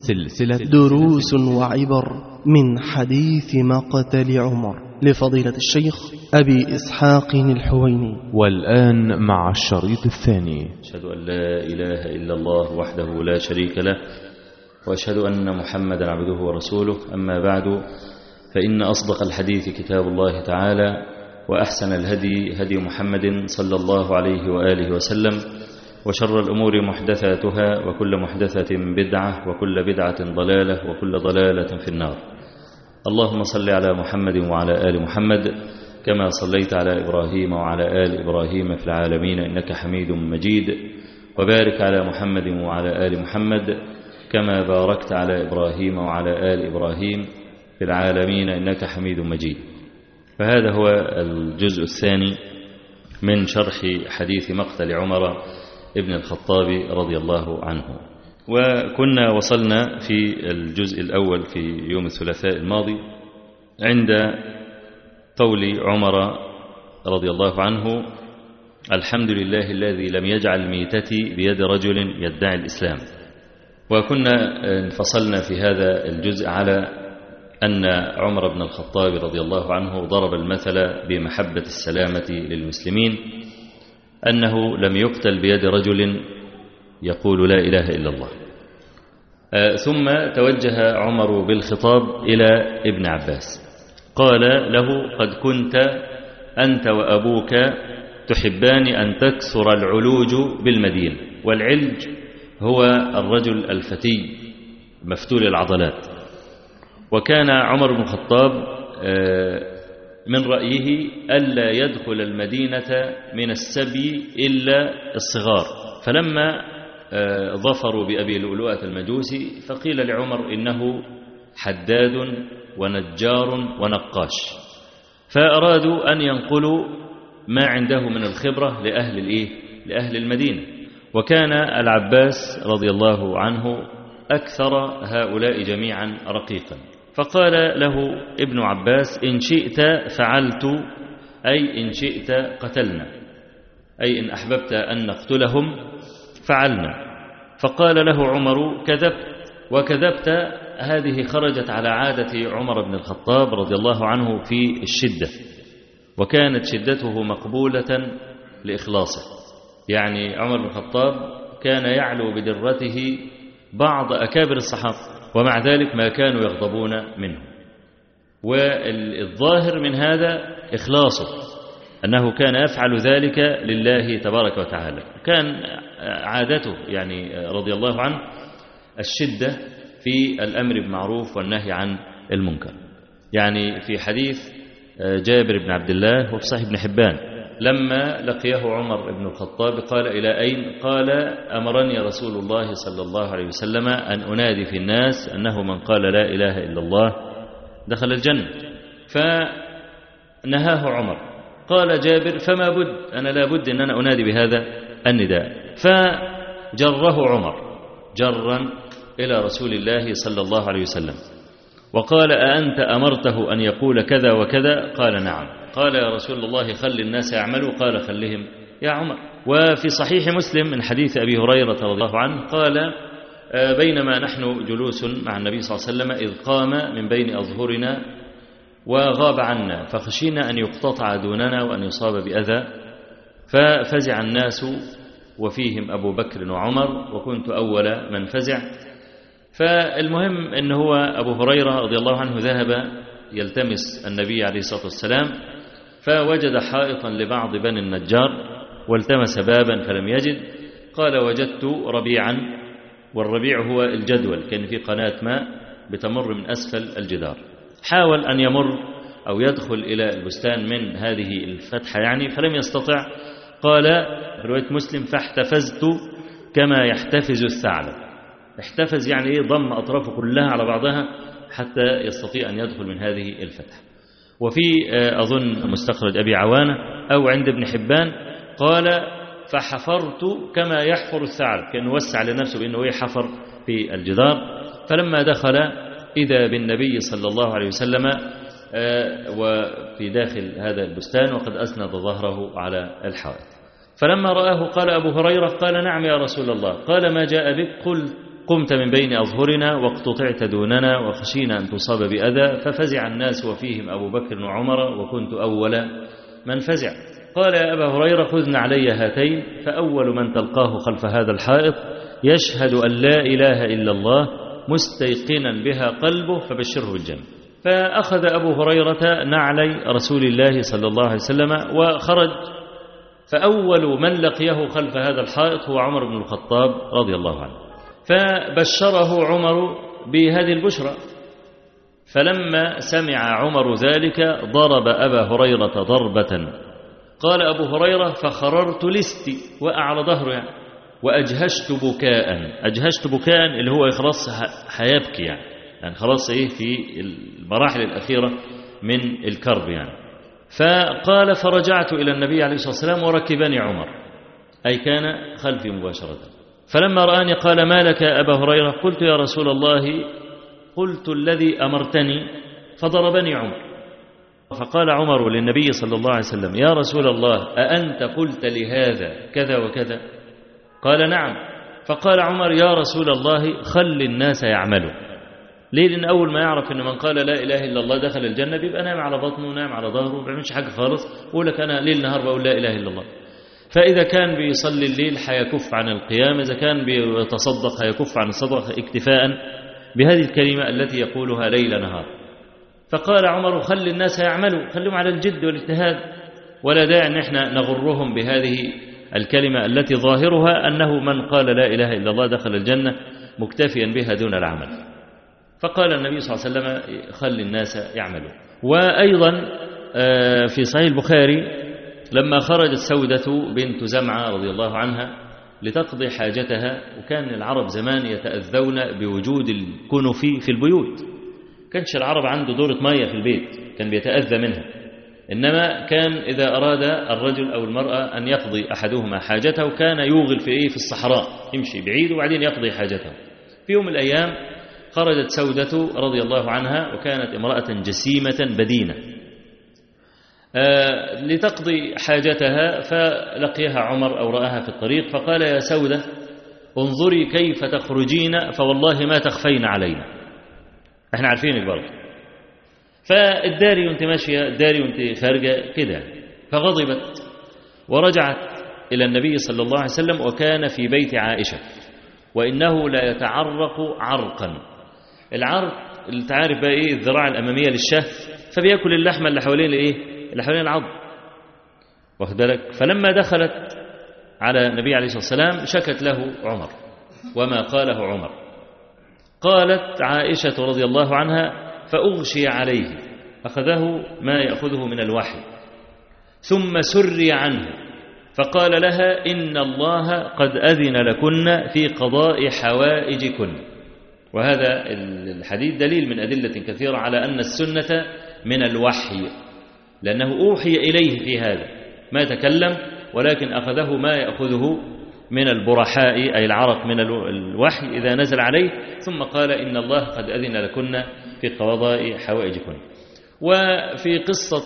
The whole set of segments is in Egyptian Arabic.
سلسلة دروس وعبر من حديث مقتل عمر لفضيلة الشيخ أبي إسحاق الحويني والآن مع الشريط الثاني أشهد أن لا إله إلا الله وحده لا شريك له وأشهد أن محمدا عبده ورسوله أما بعد فإن أصدق الحديث كتاب الله تعالى وأحسن الهدي هدي محمد صلى الله عليه وآله وسلم وشر الأمور محدثاتها وكل محدثة بدعة وكل بدعة ضلالة وكل ضلالة في النار اللهم صل على محمد وعلى آل محمد كما صليت على إبراهيم وعلى آل إبراهيم في العالمين إنك حميد مجيد وبارك على محمد وعلى آل محمد كما باركت على إبراهيم وعلى آل إبراهيم في العالمين إنك حميد مجيد فهذا هو الجزء الثاني من شرح حديث مقتل عمر ابن الخطاب رضي الله عنه وكنا وصلنا في الجزء الأول في يوم الثلاثاء الماضي عند قول عمر رضي الله عنه الحمد لله الذي لم يجعل ميتتي بيد رجل يدعي الإسلام وكنا انفصلنا في هذا الجزء على أن عمر بن الخطاب رضي الله عنه ضرب المثل بمحبة السلامة للمسلمين أنه لم يقتل بيد رجل يقول لا إله إلا الله ثم توجه عمر بالخطاب إلى ابن عباس قال له قد كنت أنت وأبوك تحبان أن تكثر العلوج بالمدينة والعلج هو الرجل الفتي مفتول العضلات وكان عمر بن الخطاب من رأيه ألا يدخل المدينة من السبي إلا الصغار فلما ظفروا بأبي لؤلؤة المجوسي فقيل لعمر إنه حداد ونجار ونقاش فأرادوا أن ينقلوا ما عنده من الخبرة لأهل, الإيه؟ لأهل المدينة وكان العباس رضي الله عنه أكثر هؤلاء جميعا رقيقا فقال له ابن عباس إن شئت فعلت أي إن شئت قتلنا أي إن أحببت أن نقتلهم فعلنا فقال له عمر كذبت وكذبت هذه خرجت على عادة عمر بن الخطاب رضي الله عنه في الشدة وكانت شدته مقبولة لإخلاصه يعني عمر بن الخطاب كان يعلو بدرته بعض أكابر الصحابة ومع ذلك ما كانوا يغضبون منه والظاهر من هذا إخلاصه أنه كان يفعل ذلك لله تبارك وتعالى كان عادته يعني رضي الله عنه الشدة في الأمر بالمعروف والنهي عن المنكر يعني في حديث جابر بن عبد الله وفي صحيح ابن حبان لما لقيه عمر بن الخطاب قال إلى أين قال أمرني رسول الله صلى الله عليه وسلم أن أنادي في الناس أنه من قال لا إله إلا الله دخل الجنة فنهاه عمر قال جابر فما بد أنا لا بد أن أنا أنادي بهذا النداء فجره عمر جرا إلى رسول الله صلى الله عليه وسلم وقال أأنت أمرته أن يقول كذا وكذا قال نعم قال يا رسول الله خل الناس يعملوا قال خلهم يا عمر وفي صحيح مسلم من حديث أبي هريرة رضي الله عنه قال بينما نحن جلوس مع النبي صلى الله عليه وسلم إذ قام من بين أظهرنا وغاب عنا فخشينا أن يقتطع دوننا وأن يصاب بأذى ففزع الناس وفيهم أبو بكر وعمر وكنت أول من فزع فالمهم أن هو أبو هريرة رضي الله عنه ذهب يلتمس النبي عليه الصلاة والسلام فوجد حائطا لبعض بني النجار والتمس بابا فلم يجد قال وجدت ربيعا والربيع هو الجدول كان في قناة ماء بتمر من أسفل الجدار حاول أن يمر أو يدخل إلى البستان من هذه الفتحة يعني فلم يستطع قال رواية مسلم فاحتفزت كما يحتفز الثعلب احتفز يعني ايه ضم أطرافه كلها على بعضها حتى يستطيع أن يدخل من هذه الفتحة وفي أظن مستخرج أبي عوانة أو عند ابن حبان قال فحفرت كما يحفر الثعلب كأنه وسع لنفسه بأنه يحفر في الجدار فلما دخل إذا بالنبي صلى الله عليه وسلم وفي داخل هذا البستان وقد أسند ظهره على الحائط فلما رآه قال أبو هريرة قال نعم يا رسول الله قال ما جاء بك قل قمت من بين أظهرنا واقتطعت دوننا وخشينا أن تصاب بأذى ففزع الناس وفيهم أبو بكر وعمر وكنت أول من فزع قال يا أبا هريرة خذن علي هاتين فأول من تلقاه خلف هذا الحائط يشهد أن لا إله إلا الله مستيقنا بها قلبه فبشره بالجنة فأخذ أبو هريرة نعلي رسول الله صلى الله عليه وسلم وخرج فأول من لقيه خلف هذا الحائط هو عمر بن الخطاب رضي الله عنه فبشره عمر بهذه البشرى فلما سمع عمر ذلك ضرب أبا هريرة ضربة قال أبو هريرة فخررت لستي وقع على ظهره يعني وأجهشت بكاء أجهشت بكاء اللي هو خلاص هيبكي يعني يعني خلاص إيه في المراحل الأخيرة من الكرب يعني فقال فرجعت إلى النبي عليه الصلاة والسلام وركبني عمر أي كان خلفي مباشرة فلما رآني قال ما لك يا أبا هريرة قلت يا رسول الله قلت الذي أمرتني فضربني عمر فقال عمر للنبي صلى الله عليه وسلم يا رسول الله أأنت قلت لهذا كذا وكذا قال نعم فقال عمر يا رسول الله خل الناس يعملوا ليه لأن أول ما يعرف أن من قال لا إله إلا الله دخل الجنة بيبقى نام على بطنه ونام على ظهره ما بيعملش حاجة خالص يقول لك أنا ليل نهار بقول لا إله إلا الله فإذا كان بيصلي الليل حيكف عن القيام إذا كان بيتصدق هيكف عن الصدقة اكتفاء بهذه الكلمة التي يقولها ليل نهار فقال عمر خل الناس يعملوا خلهم على الجد والاجتهاد ولا داعي ان احنا نغرهم بهذه الكلمة التي ظاهرها أنه من قال لا إله إلا الله دخل الجنة مكتفيا بها دون العمل فقال النبي صلى الله عليه وسلم خل الناس يعملوا وأيضا في صحيح البخاري لما خرجت سودة بنت زمعة رضي الله عنها لتقضي حاجتها وكان العرب زمان يتأذون بوجود الكنف في البيوت كانش العرب عنده دورة مية في البيت كان بيتأذى منها إنما كان إذا أراد الرجل أو المرأة أن يقضي أحدهما حاجته كان يوغل في إيه في الصحراء يمشي بعيد وبعدين يقضي حاجته في يوم من الأيام خرجت سودة رضي الله عنها وكانت امرأة جسيمة بدينة آه لتقضي حاجتها فلقيها عمر أو رآها في الطريق فقال يا سودة انظري كيف تخرجين فوالله ما تخفين علينا احنا عارفينك برضه فالداري وانت ماشية الداري وانت خارجة كده فغضبت ورجعت إلى النبي صلى الله عليه وسلم وكان في بيت عائشة وإنه لا يتعرق عرقا العرق اللي تعرف بقى ايه الذراع الأمامية للشاه فبياكل اللحمة اللي حوالين الايه اللي حوالين العظم واخد بالك فلما دخلت على النبي عليه الصلاة والسلام شكت له عمر وما قاله عمر قالت عائشة رضي الله عنها فأغشي عليه أخذه ما يأخذه من الوحي ثم سري عنه فقال لها إن الله قد أذن لكن في قضاء حوائجكن وهذا الحديث دليل من أدلة كثيرة على أن السنة من الوحي لأنه أوحي إليه في هذا ما تكلم ولكن أخذه ما يأخذه من البرحاء أي العرق من الوحي إذا نزل عليه ثم قال إن الله قد أذن لكن في قضاء حوائجكن وفي قصة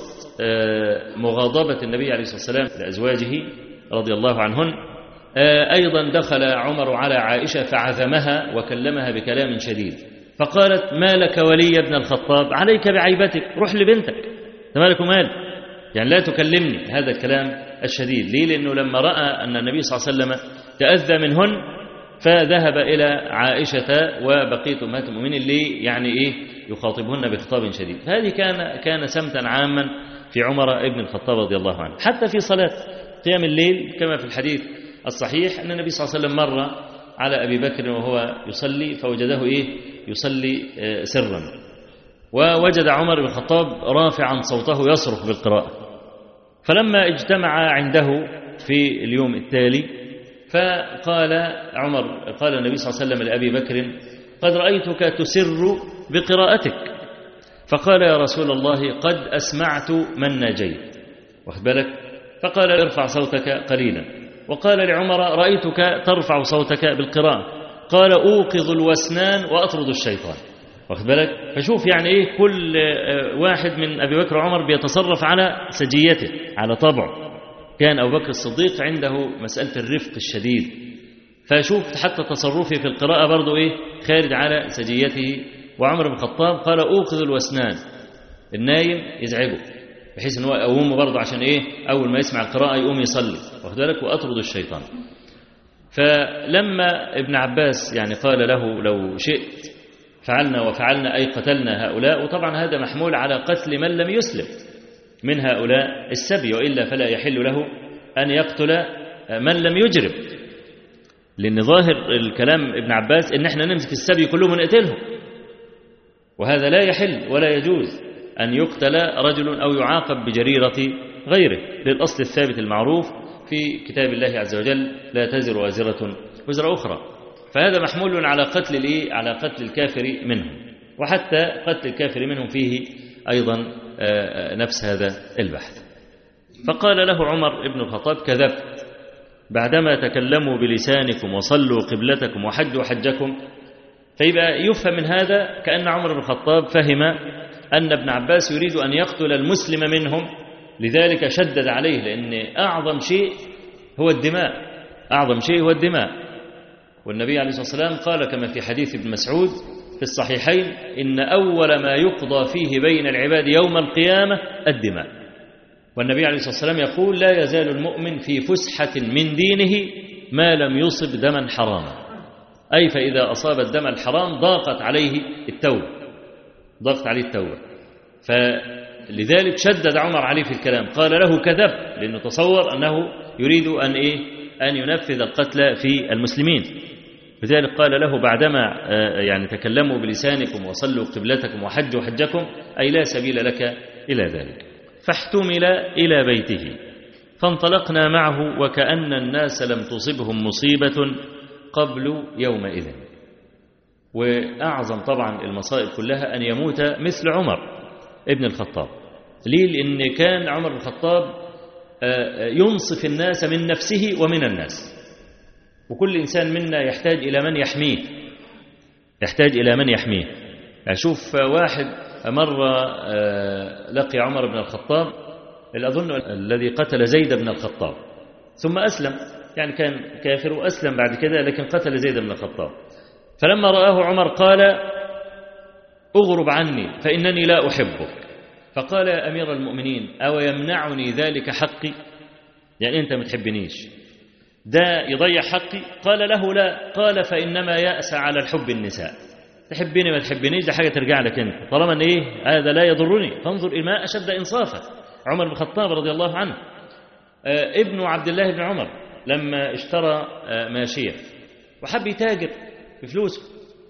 مغاضبة النبي عليه الصلاة والسلام لأزواجه رضي الله عنهن أيضا دخل عمر على عائشة فعزمها وكلمها بكلام شديد فقالت ما لك ولي ابن الخطاب عليك بعيبتك روح لبنتك مالك ومال يعني لا تكلمني هذا الكلام الشديد ليه لأنه لما رأى أن النبي صلى الله عليه وسلم تأذى منهن فذهب إلى عائشة وبقية أمهات المؤمنين اللي يعني إيه يخاطبهن بخطاب شديد هذه كان كان سمتا عاما في عمر ابن الخطاب رضي الله عنه حتى في صلاة قيام الليل كما في الحديث الصحيح أن النبي صلى الله عليه وسلم مر على أبي بكر وهو يصلي فوجده إيه يصلي سرا ووجد عمر بن الخطاب رافعا صوته يصرخ بالقراءة فلما اجتمع عنده في اليوم التالي فقال عمر قال النبي صلى الله عليه وسلم لأبي بكر قد رأيتك تسر بقراءتك فقال يا رسول الله قد أسمعت من ناجيت واخد بالك فقال ارفع صوتك قليلا وقال لعمر رأيتك ترفع صوتك بالقراءة قال أوقظ الوسنان وأطرد الشيطان واخد بالك فشوف يعني ايه كل واحد من ابي بكر وعمر بيتصرف على سجيته على طبعه كان ابو بكر الصديق عنده مساله الرفق الشديد فشوف حتى تصرفي في القراءة برضو إيه خارج على سجيته وعمر بن الخطاب قال أوقظ الوسنان النايم يزعجه بحيث ان هو يقومه برضه عشان ايه اول ما يسمع القراءه يقوم يصلي واخد بالك واطرد الشيطان فلما ابن عباس يعني قال له لو شئت فعلنا وفعلنا اي قتلنا هؤلاء وطبعا هذا محمول على قتل من لم يسلم من هؤلاء السبي والا فلا يحل له ان يقتل من لم يجرم لان ظاهر الكلام ابن عباس ان احنا نمسك السبي كلهم ونقتلهم وهذا لا يحل ولا يجوز أن يقتل رجل أو يعاقب بجريرة غيره للأصل الثابت المعروف في كتاب الله عز وجل لا تزر وازرة وزر أخرى فهذا محمول على قتل الإيه؟ على قتل الكافر منهم وحتى قتل الكافر منهم فيه أيضا نفس هذا البحث فقال له عمر بن الخطاب كذبت بعدما تكلموا بلسانكم وصلوا قبلتكم وحجوا حجكم فيبقى يفهم من هذا كأن عمر بن الخطاب فهم أن ابن عباس يريد أن يقتل المسلم منهم لذلك شدد عليه لأن أعظم شيء هو الدماء أعظم شيء هو الدماء والنبي عليه الصلاة والسلام قال كما في حديث ابن مسعود في الصحيحين إن أول ما يقضى فيه بين العباد يوم القيامة الدماء والنبي عليه الصلاة والسلام يقول لا يزال المؤمن في فسحة من دينه ما لم يصب دما حراما أي فإذا أصاب الدم الحرام ضاقت عليه التوبة ضغط عليه التوبة فلذلك شدد عمر عليه في الكلام قال له كذب لأنه تصور أنه يريد أن إيه أن ينفذ القتل في المسلمين لذلك قال له بعدما يعني تكلموا بلسانكم وصلوا قبلتكم وحجوا حجكم أي لا سبيل لك إلى ذلك فاحتمل إلى بيته فانطلقنا معه وكأن الناس لم تصبهم مصيبة قبل يومئذ وأعظم طبعا المصائب كلها أن يموت مثل عمر ابن الخطاب ليه لأن كان عمر بن الخطاب ينصف الناس من نفسه ومن الناس وكل إنسان منا يحتاج إلى من يحميه يحتاج إلى من يحميه أشوف واحد مرة لقي عمر بن الخطاب أظن الذي قتل زيد بن الخطاب ثم أسلم يعني كان كافر وأسلم بعد كده لكن قتل زيد بن الخطاب فلما رآه عمر قال اغرب عني فإنني لا أحبك فقال يا أمير المؤمنين أو يمنعني ذلك حقي يعني أنت ما تحبنيش ده يضيع حقي قال له لا قال فإنما يأسى على الحب النساء تحبني ما تحبنيش ده حاجة ترجع لك أنت طالما أن إيه هذا لا يضرني فانظر إلى ما أشد إنصافا عمر بن الخطاب رضي الله عنه آه ابن عبد الله بن عمر لما اشترى آه ماشية وحب يتاجر بفلوسه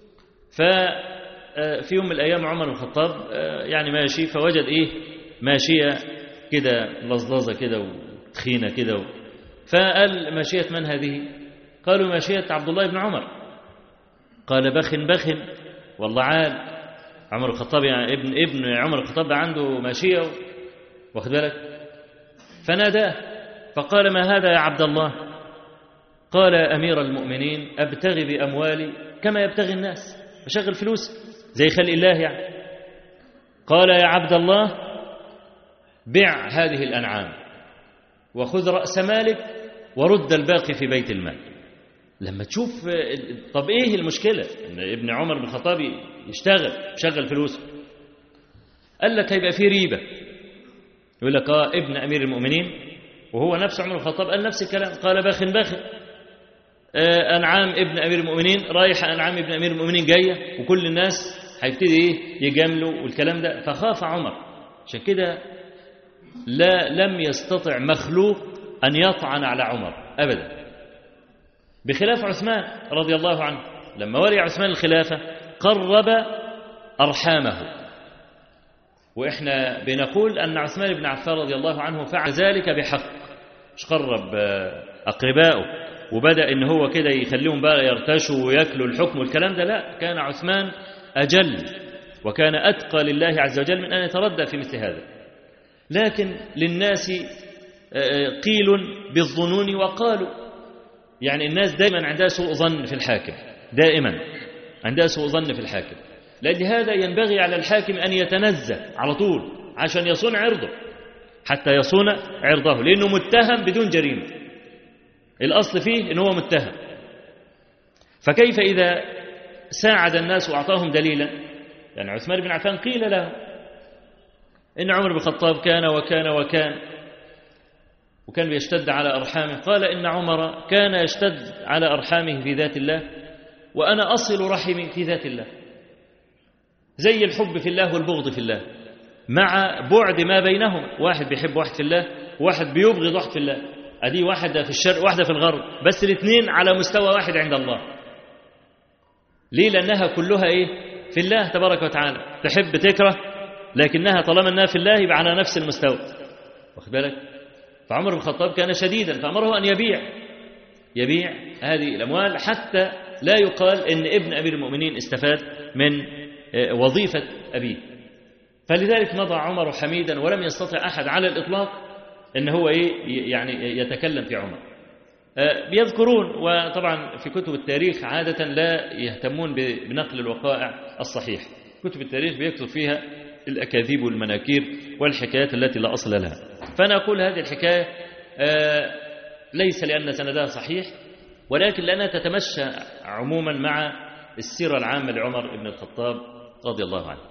ففي يوم من الأيام عمر بن الخطاب يعني ماشي فوجد إيه ماشية كده لزلزة كده وتخينة كده فقال ماشية من هذه قالوا ماشية عبد الله بن عمر قال بخ بخ والله عال عمر الخطاب يعني ابن ابن عمر الخطاب عنده ماشية واخد بالك فناداه فقال ما هذا يا عبد الله قال يا أمير المؤمنين أبتغي بأموالي كما يبتغي الناس بشغل فلوس زي خلق الله يعني قال يا عبد الله بع هذه الأنعام وخذ رأس مالك ورد الباقي في بيت المال لما تشوف طب ايه المشكلة ان ابن عمر بن الخطاب يشتغل يشغل فلوسه قال لك هيبقى في ريبة يقول لك اه ابن امير المؤمنين وهو نفس عمر بن الخطاب قال نفس الكلام قال باخ باخ أنعام ابن أمير المؤمنين رايحة أنعام ابن أمير المؤمنين جاية وكل الناس هيبتدي إيه يجاملوا والكلام ده فخاف عمر عشان كده لا لم يستطع مخلوق أن يطعن على عمر أبدا بخلاف عثمان رضي الله عنه لما ولي عثمان الخلافة قرب أرحامه وإحنا بنقول أن عثمان بن عفان رضي الله عنه فعل ذلك بحق مش قرب أقربائه وبدأ إن هو كده يخليهم بقى يرتشوا وياكلوا الحكم والكلام ده لا كان عثمان أجل وكان أتقى لله عز وجل من أن يتردى في مثل هذا لكن للناس قيل بالظنون وقالوا يعني الناس دائما عندها سوء ظن في الحاكم دائما عندها سوء ظن في الحاكم لهذا ينبغي على الحاكم أن يتنزه على طول عشان يصون عرضه حتى يصون عرضه لأنه متهم بدون جريمة الأصل فيه إن هو متهم فكيف إذا ساعد الناس وأعطاهم دليلا يعني عثمان بن عفان قيل له إن عمر بن الخطاب كان وكان وكان وكان بيشتد على أرحامه قال إن عمر كان يشتد على أرحامه في ذات الله وأنا أصل رحمي في ذات الله زي الحب في الله والبغض في الله مع بعد ما بينهم واحد بيحب واحد في الله وواحد بيبغض واحد في الله أدي واحدة في الشرق واحدة في الغرب بس الاثنين على مستوى واحد عند الله ليه لأنها كلها إيه في الله تبارك وتعالى تحب تكره لكنها طالما أنها في الله يبقى على نفس المستوى واخد بالك فعمر بن الخطاب كان شديدا فأمره أن يبيع يبيع هذه الأموال حتى لا يقال إن ابن أمير المؤمنين استفاد من وظيفة أبيه فلذلك مضى عمر حميدا ولم يستطع أحد على الإطلاق أن هو إيه يعني يتكلم في عمر بيذكرون وطبعا في كتب التاريخ عادة لا يهتمون بنقل الوقائع الصحيح كتب التاريخ بيكتب فيها الأكاذيب والمناكير والحكايات التي لا أصل لها فأنا أقول هذه الحكاية ليس لأن سندها صحيح ولكن لأنها تتمشى عموما مع السيرة العامة لعمر بن الخطاب رضي الله عنه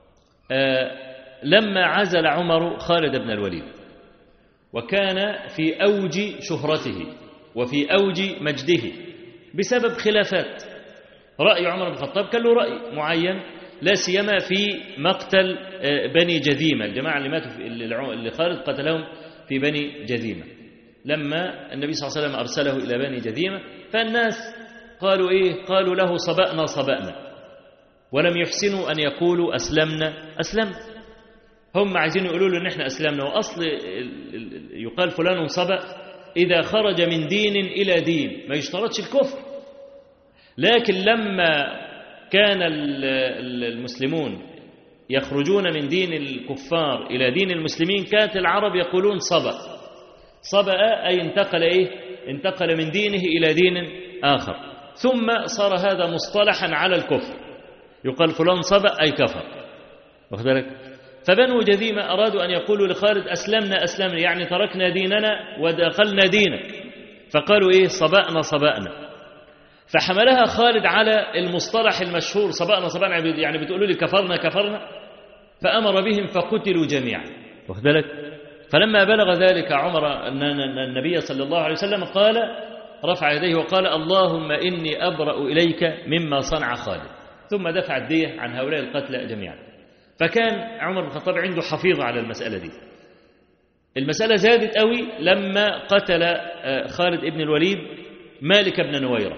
لما عزل عمر خالد بن الوليد وكان في أوج شهرته وفي أوج مجده بسبب خلافات رأي عمر بن الخطاب كان له رأي معين لا سيما في مقتل بني جذيمة الجماعة اللي ماتوا اللي خالد قتلهم في بني جذيمة لما النبي صلى الله عليه وسلم أرسله إلى بني جذيمة فالناس قالوا إيه قالوا له صبأنا صبأنا ولم يحسنوا أن يقولوا أسلمنا أسلمنا هم عايزين يقولوا له إن إحنا أسلمنا وأصل يقال فلان صبأ إذا خرج من دين إلى دين ما يشترطش الكفر لكن لما كان المسلمون يخرجون من دين الكفار إلى دين المسلمين كانت العرب يقولون صبأ صبأ أي انتقل إيه انتقل من دينه إلى دين آخر ثم صار هذا مصطلحا على الكفر يقال فلان صبأ أي كفر واخد بالك فبنو جذيمة أرادوا أن يقولوا لخالد أسلمنا أسلمنا يعني تركنا ديننا ودخلنا دينك فقالوا إيه صبأنا صبأنا فحملها خالد على المصطلح المشهور صبأنا صبأنا يعني بتقولوا لي كفرنا كفرنا فأمر بهم فقتلوا جميعا واخد بالك فلما بلغ ذلك عمر أن النبي صلى الله عليه وسلم قال رفع يديه وقال اللهم إني أبرأ إليك مما صنع خالد ثم دفع الدية عن هؤلاء القتلى جميعا فكان عمر بن الخطاب عنده حفيظة على المسألة دي المسألة زادت قوي لما قتل خالد ابن الوليد مالك بن نويرة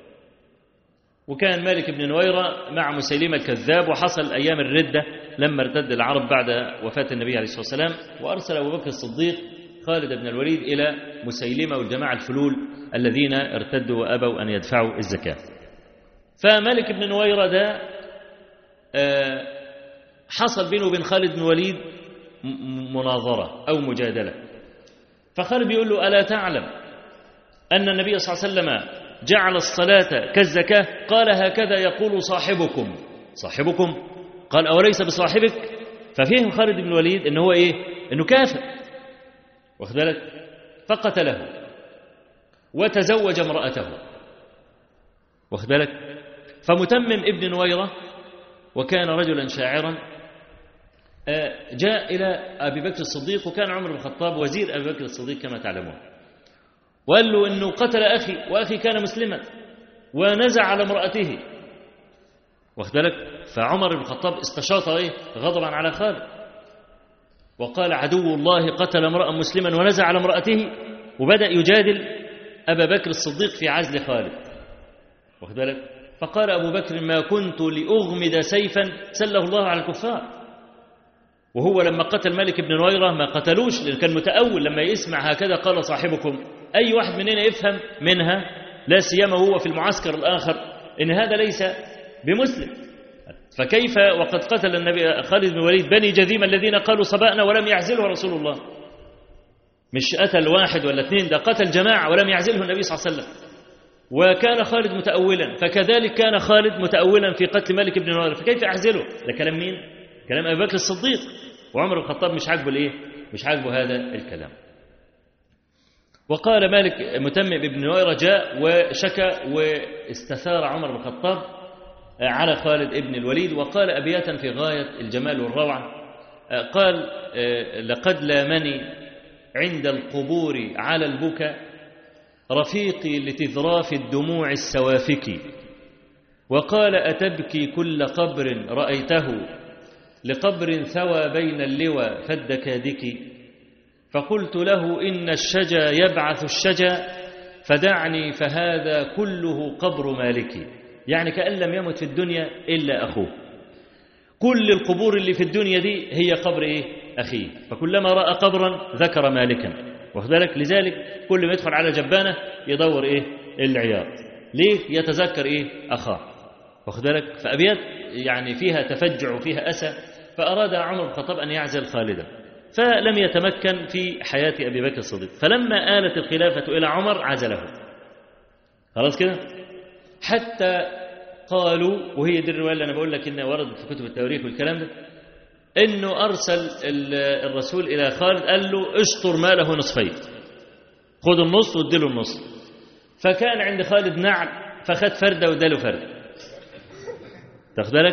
وكان مالك بن نويرة مع مسيلمة الكذاب وحصل أيام الردة لما ارتد العرب بعد وفاة النبي عليه الصلاة والسلام وأرسل أبو بكر الصديق خالد بن الوليد إلى مسيلمة والجماعة الفلول الذين ارتدوا وأبوا أن يدفعوا الزكاة فمالك بن نويرة ده حصل بينه وبين خالد بن الوليد مناظرة أو مجادلة فخالد بيقول له ألا تعلم أن النبي صلى الله عليه وسلم جعل الصلاة كالزكاة قال هكذا يقول صاحبكم صاحبكم قال أوليس بصاحبك ففهم خالد بن الوليد أنه هو إيه أنه كافر واخد بالك فقتله وتزوج امرأته واخد بالك فمتمم ابن نويرة وكان رجلا شاعرا جاء إلى أبي بكر الصديق وكان عمر بن الخطاب وزير أبي بكر الصديق كما تعلمون وقال له أنه قتل أخي وأخي كان مسلما ونزع على امرأته واخد بالك فعمر بن الخطاب استشاط ايه غضبا على خالد وقال عدو الله قتل امرأ مسلما ونزع على امرأته وبدأ يجادل أبا بكر الصديق في عزل خالد واخد بالك فقال أبو بكر ما كنت لأغمد سيفا سله الله على الكفار وهو لما قتل مالك بن نويرة ما قتلوش لأنه كان متأول لما يسمع هكذا قال صاحبكم أي واحد مننا يفهم منها لا سيما هو في المعسكر الآخر إن هذا ليس بمسلم فكيف وقد قتل النبي خالد بن وليد بني جذيم الذين قالوا صبأنا ولم يعزله رسول الله مش قتل واحد ولا اثنين ده قتل جماعة ولم يعزله النبي صلى الله عليه وسلم وكان خالد متأولا فكذلك كان خالد متأولا في قتل مالك بن نوير فكيف أعزله ده كلام مين كلام أبي بكر الصديق وعمر بن الخطاب مش عاجبه الايه مش عاجبه هذا الكلام وقال مالك متمم بن نويرة جاء وشكى واستثار عمر بن الخطاب على خالد بن الوليد وقال أبياتا في غاية الجمال والروعة قال لقد لامني عند القبور على البكا رفيقي لتذراف الدموع السوافك وقال أتبكي كل قبر رأيته لقبر ثوى بين اللوى فالدكادك فقلت له إن الشجا يبعث الشجا فدعني فهذا كله قبر مالك يعني كأن لم يمت في الدنيا إلا أخوه كل القبور اللي في الدنيا دي هي قبر إيه؟ أخيه فكلما رأى قبرا ذكر مالكا واخد بالك لذلك كل ما يدخل على جبانة يدور إيه؟ العياط ليه؟ يتذكر إيه؟ أخاه واخد بالك فأبيات يعني فيها تفجع وفيها أسى فأراد عمر بن الخطاب أن يعزل خالدا فلم يتمكن في حياة أبي بكر الصديق فلما آلت الخلافة إلى عمر عزله خلاص كده حتى قالوا وهي دي الرواية اللي أنا بقول لك إنها وردت في كتب التواريخ والكلام ده إنه أرسل الرسول إلى خالد قال له اشطر ماله نصفين خد النص واديله النص فكان عند خالد نعل فخد فردة واداله فردة تاخد بالك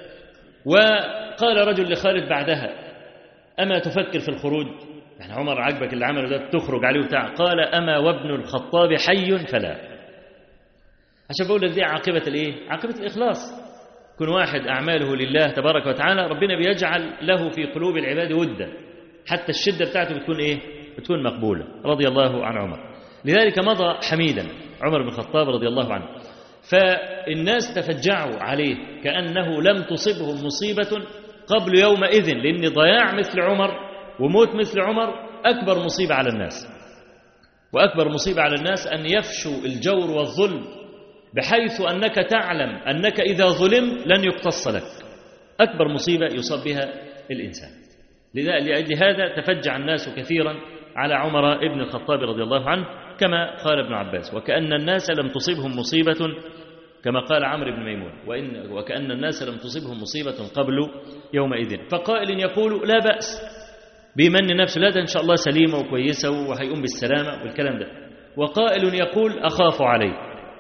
وقال رجل لخالد بعدها أما تفكر في الخروج يعني عمر عجبك اللي عمله ده تخرج عليه وبتاع قال أما وابن الخطاب حي فلا عشان بقول لك دي عاقبة الايه عاقبة الإخلاص كن واحد أعماله لله تبارك وتعالى ربنا بيجعل له في قلوب العباد ودا حتى الشدة بتاعته بتكون إيه بتكون مقبولة رضي الله عن عمر لذلك مضى حميدا عمر بن الخطاب رضي الله عنه فالناس تفجعوا عليه كأنه لم تصبهم مصيبة قبل يومئذ لأن ضياع مثل عمر وموت مثل عمر أكبر مصيبة على الناس وأكبر مصيبة على الناس أن يفشوا الجور والظلم بحيث أنك تعلم أنك إذا ظلم لن يقتص لك أكبر مصيبة يصاب بها الإنسان لأجل هذا تفجع الناس كثيرا على عمر ابن الخطاب رضي الله عنه كما قال ابن عباس وكأن الناس لم تصبهم مصيبة كما قال عمرو بن ميمون وإن وكأن الناس لم تصبهم مصيبة قبل يومئذ فقائل يقول لا بأس بيمن نفسه لا ده إن شاء الله سليمة وكويسة وهيقوم بالسلامة والكلام ده وقائل يقول أخاف عليه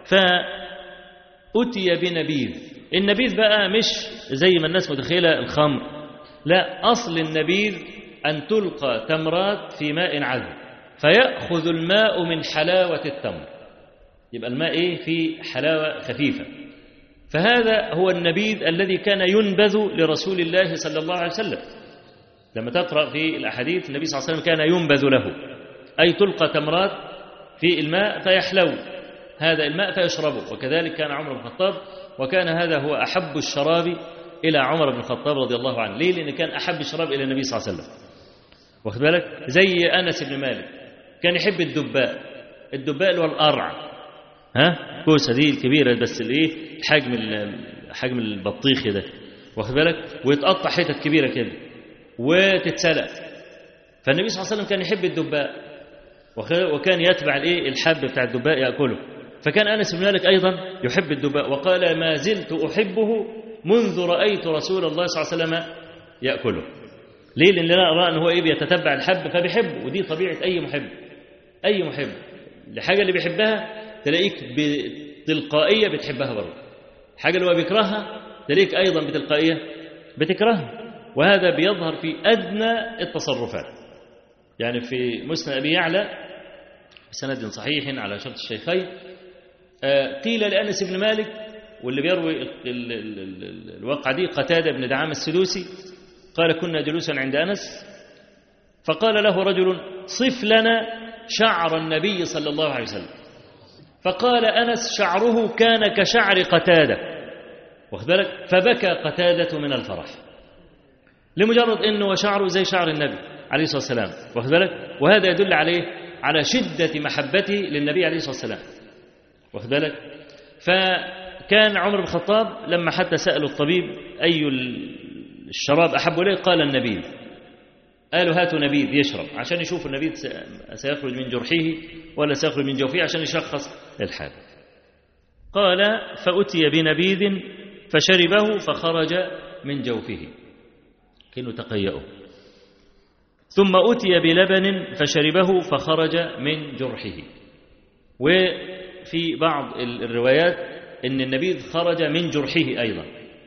فأتي بنبيذ النبيذ بقى مش زي ما الناس متخيلة الخمر لا أصل النبيذ أن تلقى تمرات في ماء عذب فيأخذ الماء من حلاوة التمر يبقى الماء إيه في حلاوة خفيفة فهذا هو النبيذ الذي كان ينبذ لرسول الله صلى الله عليه وسلم لما تقرأ في الأحاديث النبي صلى الله عليه وسلم كان ينبذ له أي تلقى تمرات في الماء فيحلو هذا الماء فيشربه وكذلك كان عمر بن الخطاب وكان هذا هو أحب الشراب إلى عمر بن الخطاب رضي الله عنه ليه لأن كان أحب الشراب إلى النبي صلى الله عليه وسلم واخد بالك زي أنس بن مالك كان يحب الدباء الدباء اللي هو القرع ها كوسه دي الكبيره بس الايه حجم حجم البطيخ ده واخد بالك ويتقطع حتت كبيره كده وتتسلق فالنبي صلى الله عليه وسلم كان يحب الدباء وكان يتبع الايه الحب بتاع الدباء ياكله فكان انس بن مالك ايضا يحب الدباء وقال ما زلت احبه منذ رايت رسول الله صلى الله عليه وسلم ياكله ليه لان لا ارى ان هو ايه بيتتبع الحب فبيحبه ودي طبيعه اي محب اي محب الحاجه اللي بيحبها تلاقيك بتلقائيه بتحبها برضه الحاجه اللي هو بيكرهها تلاقيك ايضا بتلقائيه بتكرهها وهذا بيظهر في ادنى التصرفات يعني في مسند ابي يعلى بسند صحيح على شرط الشيخين قيل لانس بن مالك واللي بيروي الواقعه دي قتاده بن دعامه السدوسي قال كنا جلوسا عند انس فقال له رجل صف لنا شعر النبي صلى الله عليه وسلم فقال انس شعره كان كشعر قتاده واخد بالك فبكى قتاده من الفرح لمجرد انه شعره زي شعر النبي عليه الصلاه والسلام واخد بالك وهذا يدل عليه على شده محبته للنبي عليه الصلاه والسلام واخد بالك فكان عمر بن الخطاب لما حتى سالوا الطبيب اي الشراب احب اليه قال النبيذ قالوا هاتوا نبيذ يشرب عشان يشوفوا النبيذ سيخرج من جرحه ولا سيخرج من جوفه عشان يشخص الحال قال فأتي بنبيذ فشربه فخرج من جوفه كأنه تقيأه ثم أتي بلبن فشربه فخرج من جرحه وفي بعض الروايات أن النبيذ خرج من جرحه أيضا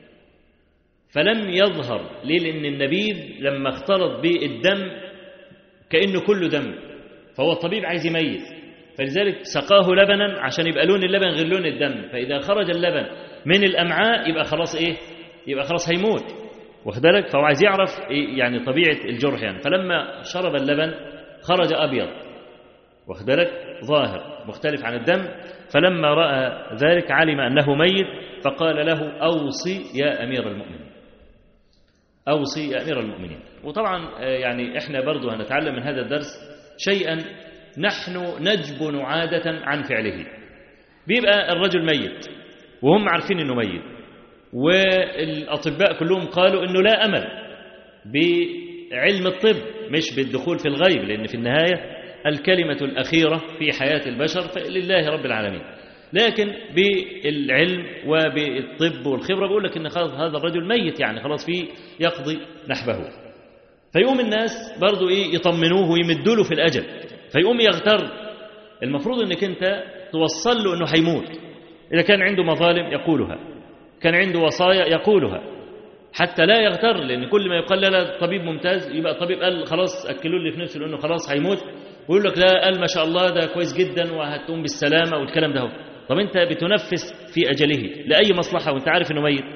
فلم يظهر ليه لأن النبيذ لما اختلط بالدم كأنه كله دم فهو الطبيب عايز يميز فلذلك سقاه لبنا عشان يبقى لون اللبن غير لون الدم فإذا خرج اللبن من الأمعاء يبقى خلاص إيه يبقى خلاص هيموت واخد بالك فهو عايز يعرف إيه يعني طبيعة الجرح يعني فلما شرب اللبن خرج أبيض واخد بالك ظاهر مختلف عن الدم فلما رأى ذلك علم أنه ميت فقال له أوصي يا أمير المؤمنين أوصي يا أمير المؤمنين وطبعا يعني إحنا برضو هنتعلم من هذا الدرس شيئا نحن نجبن عادة عن فعله بيبقى الرجل ميت وهم عارفين أنه ميت والأطباء كلهم قالوا أنه لا أمل بعلم الطب مش بالدخول في الغيب لأن في النهاية الكلمة الأخيرة في حياة البشر لله رب العالمين لكن بالعلم وبالطب والخبرة بيقول لك ان خلاص هذا الرجل ميت يعني خلاص فيه يقضي نحبه فيقوم الناس برضو ايه يطمنوه ويمدوا له في الاجل فيقوم يغتر المفروض انك انت توصل له انه هيموت اذا كان عنده مظالم يقولها كان عنده وصايا يقولها حتى لا يغتر لان كل ما يقال لا طبيب ممتاز يبقى الطبيب قال خلاص اكلوا لي في نفسه لانه خلاص هيموت ويقول لك لا قال ما شاء الله ده كويس جدا وهتقوم بالسلامه والكلام ده هو طب انت بتنفس في اجله لاي مصلحه وانت عارف انه ميت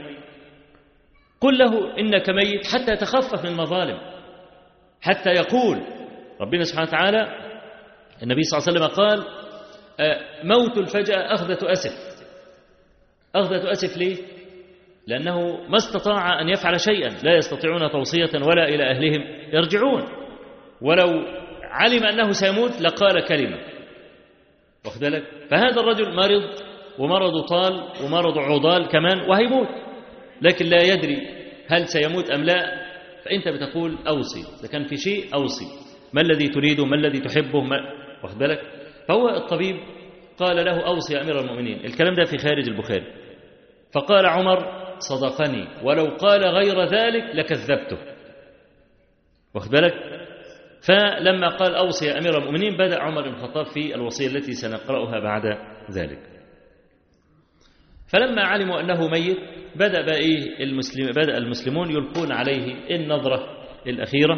قل له انك ميت حتى يتخفف من المظالم حتى يقول ربنا سبحانه وتعالى النبي صلى الله عليه وسلم قال موت الفجأة أخذة أسف أخذة أسف ليه؟ لأنه ما استطاع أن يفعل شيئا لا يستطيعون توصية ولا إلى أهلهم يرجعون ولو علم أنه سيموت لقال كلمة واخد بالك فهذا الرجل مرض ومرضه طال ومرضه عضال كمان وهيموت لكن لا يدري هل سيموت أم لا فأنت بتقول أوصي إذا كان في شيء أوصي ما الذي تريده ما الذي تحبه ما واخد بالك فهو الطبيب قال له أوصي يا أمير المؤمنين الكلام ده في خارج البخاري فقال عمر صدقني ولو قال غير ذلك لكذبته واخد بالك فلما قال أوصي يا أمير المؤمنين بدأ عمر بن الخطاب في الوصية التي سنقرأها بعد ذلك فلما علموا أنه ميت بدأ بقى إيه المسلم بدأ المسلمون يلقون عليه النظرة الأخيرة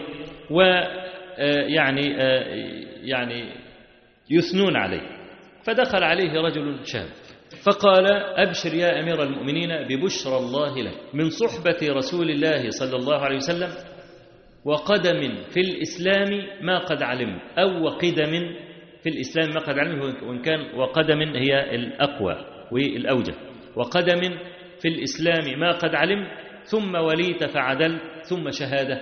ويعني يعني يثنون عليه فدخل عليه رجل شاب فقال أبشر يا أمير المؤمنين ببشرى الله لك من صحبة رسول الله صلى الله عليه وسلم وقدم في الإسلام ما قد علمت أو وقدم في الإسلام ما قد علمت وإن كان وقدم هي الأقوى والأوجه وقدم في الإسلام ما قد علمت ثم وليت فعدلت ثم شهادة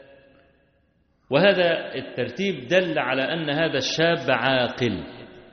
وهذا الترتيب دل على أن هذا الشاب عاقل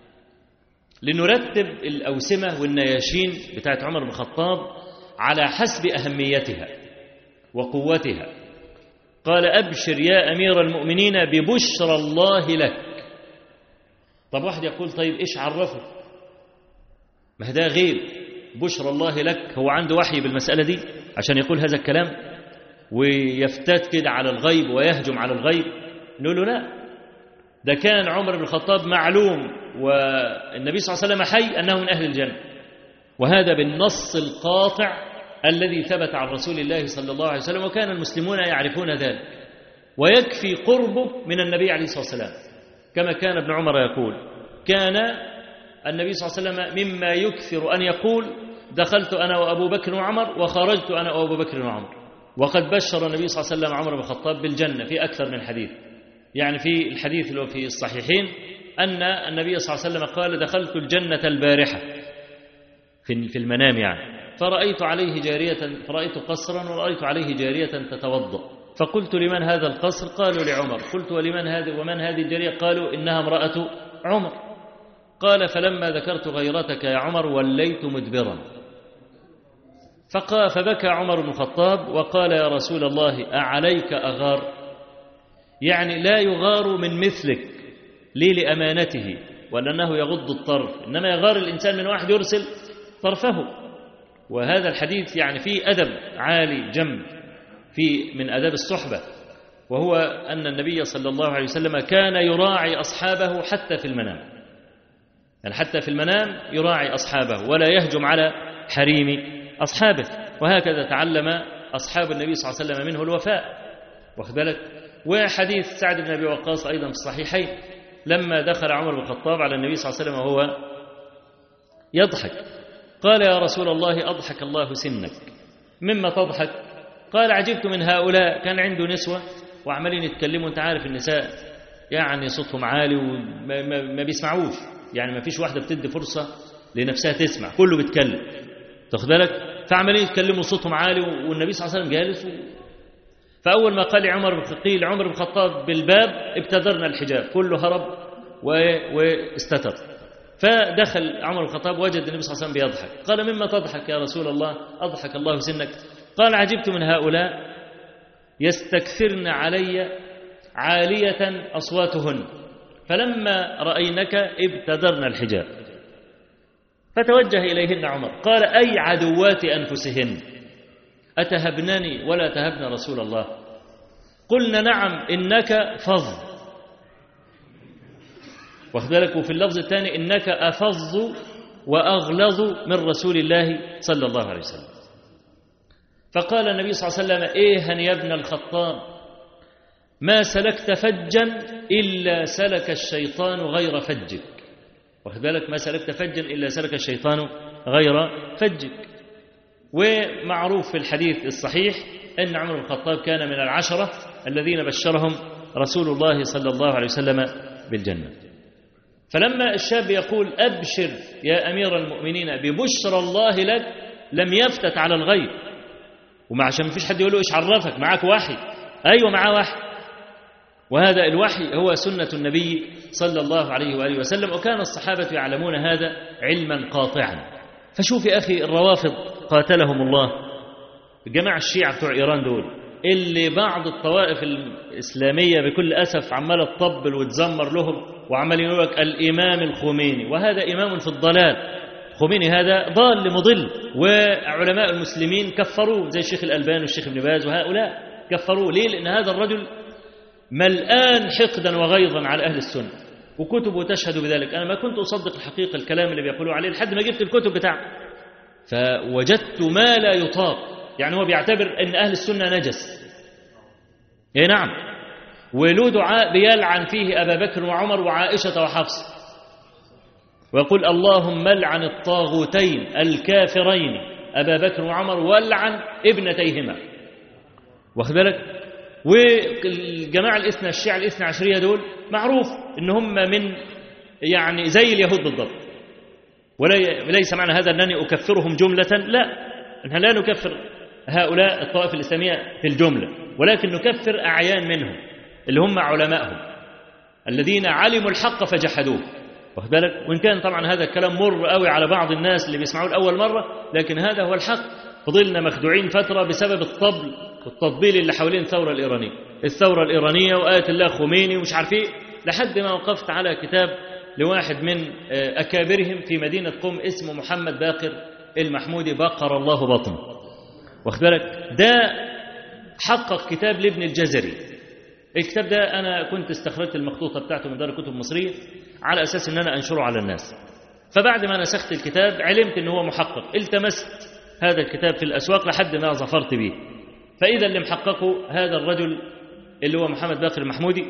لنرتب الأوسمة والنياشين بتاعت عمر بن الخطاب على حسب أهميتها وقوتها قال أبشر يا أمير المؤمنين ببشرى الله لك طب واحد يقول طيب إيش عرفه ما ده غيب بشرى الله لك هو عنده وحي بالمسألة دي عشان يقول هذا الكلام ويفتات كده على الغيب ويهجم على الغيب نقول له لا ده كان عمر بن الخطاب معلوم والنبي صلى الله عليه وسلم حي أنه من أهل الجنة وهذا بالنص القاطع الذي ثبت عن رسول الله صلى الله عليه وسلم وكان المسلمون يعرفون ذلك ويكفي قربه من النبي عليه الصلاة والسلام كما كان ابن عمر يقول كان النبي صلى الله عليه وسلم مما يكثر أن يقول دخلت أنا وأبو بكر وعمر وخرجت أنا وأبو بكر وعمر وقد بشر النبي صلى الله عليه وسلم عمر بن الخطاب بالجنة في أكثر من حديث يعني في الحديث اللي هو في الصحيحين أن النبي صلى الله عليه وسلم قال دخلت الجنة البارحة في في المنام يعني فرأيت عليه جارية فرأيت قصرا ورأيت عليه جارية تتوضأ فقلت لمن هذا القصر قالوا لعمر قلت ولمن هذه ومن هذه الجارية قالوا إنها امرأة عمر قال فلما ذكرت غيرتك يا عمر وليت مدبرا فقال فبكى عمر بن الخطاب وقال يا رسول الله أعليك أغار يعني لا يغار من مثلك ليه لأمانته ولأنه يغض الطرف إنما يغار الإنسان من واحد يرسل طرفه وهذا الحديث يعني فيه أدب عالي جم في من أداب الصحبة وهو أن النبي صلى الله عليه وسلم كان يراعي أصحابه حتى في المنام يعني حتى في المنام يراعي أصحابه ولا يهجم على حريم أصحابه وهكذا تعلم أصحاب النبي صلى الله عليه وسلم منه الوفاء واخد بالك وحديث سعد بن أبي وقاص أيضا في الصحيحين لما دخل عمر بن الخطاب على النبي صلى الله عليه وسلم وهو يضحك قال يا رسول الله أضحك الله سنك مما تضحك قال عجبت من هؤلاء كان عنده نسوة وعمالين يتكلموا انت عارف النساء يعني صوتهم عالي وما ما ما بيسمعوش يعني ما فيش واحدة بتدي فرصة لنفسها تسمع كله بيتكلم تاخد بالك فعمالين يتكلموا صوتهم عالي والنبي صلى الله عليه وسلم جالس و... فأول ما قال عمر بن قيل عمر بن الخطاب بالباب ابتدرنا الحجاب كله هرب و... واستتر فدخل عمر بن الخطاب وجد النبي صلى الله عليه وسلم بيضحك قال مما تضحك يا رسول الله أضحك الله سنك قال عجبت من هؤلاء يستكثرن علي عالية أصواتهن فلما رأينك ابتدرن الحجاب فتوجه إليهن عمر قال أي عدوات أنفسهن أتهبنني ولا تهبن رسول الله قلنا نعم إنك فظ واخد بالك وفي اللفظ الثاني إنك أفظ وأغلظ من رسول الله صلى الله عليه وسلم فقال النبي صلى الله عليه وسلم إيها يا ابن الخطاب ما سلكت فجا إلا سلك الشيطان غير فجك واخد بالك ما سلكت فجا إلا سلك الشيطان غير فجك ومعروف في الحديث الصحيح أن عمر بن الخطاب كان من العشرة الذين بشرهم رسول الله صلى الله عليه وسلم بالجنة فلما الشاب يقول أبشر يا أمير المؤمنين ببشرى الله لك لم يفتت على الغيب وما عشان ما فيش حد يقول له ايش عرفك معاك وحي ايوه معاه وحي وهذا الوحي هو سنة النبي صلى الله عليه وآله وسلم وكان الصحابة يعلمون هذا علما قاطعا فشوف يا أخي الروافض قاتلهم الله الجماعة الشيعة بتوع إيران دول اللي بعض الطوائف الإسلامية بكل أسف عمالة تطبل وتزمر لهم وعمال يقول لك الإمام الخميني وهذا إمام في الضلال خميني هذا ضال مضل وعلماء المسلمين كفروه زي الشيخ الألباني والشيخ ابن باز وهؤلاء كفروه ليه؟ لأن هذا الرجل ملآن حقدا وغيظا على أهل السنة وكتبه تشهد بذلك أنا ما كنت أصدق الحقيقة الكلام اللي بيقولوه عليه لحد ما جبت الكتب بتاعه فوجدت ما لا يطاق يعني هو بيعتبر أن أهل السنة نجس اي نعم وله دعاء بيلعن فيه أبا بكر وعمر وعائشة وحفصة ويقول اللهم لعن الطاغوتين الكافرين أبا بكر وعمر والعن ابنتيهما واخد بالك والجماعة الاثنى الشيعة الاثنى عشرية دول معروف ان هم من يعني زي اليهود بالضبط وليس معنى هذا أنني أكفرهم جملة لا نحن لا نكفر هؤلاء الطوائف الإسلامية في الجملة ولكن نكفر أعيان منهم اللي هم علمائهم الذين علموا الحق فجحدوه واخد بالك وإن كان طبعا هذا الكلام مر قوي على بعض الناس اللي بيسمعوه لأول مرة لكن هذا هو الحق فضلنا مخدوعين فترة بسبب الطبل والتطبيل اللي حوالين الثورة الإيرانية الثورة الإيرانية وآية الله خميني ومش عارف ايه لحد ما وقفت على كتاب لواحد من أكابرهم في مدينة قم اسمه محمد باقر المحمودي بقر الله بطنه واخد بالك ده حقق كتاب لابن الجزري الكتاب ده أنا كنت استخرجت المخطوطة بتاعته من دار الكتب المصرية على أساس أن أنا أنشره على الناس فبعد ما نسخت الكتاب علمت أنه هو محقق التمست هذا الكتاب في الأسواق لحد ما ظفرت به فإذا اللي محققه هذا الرجل اللي هو محمد باقر المحمودي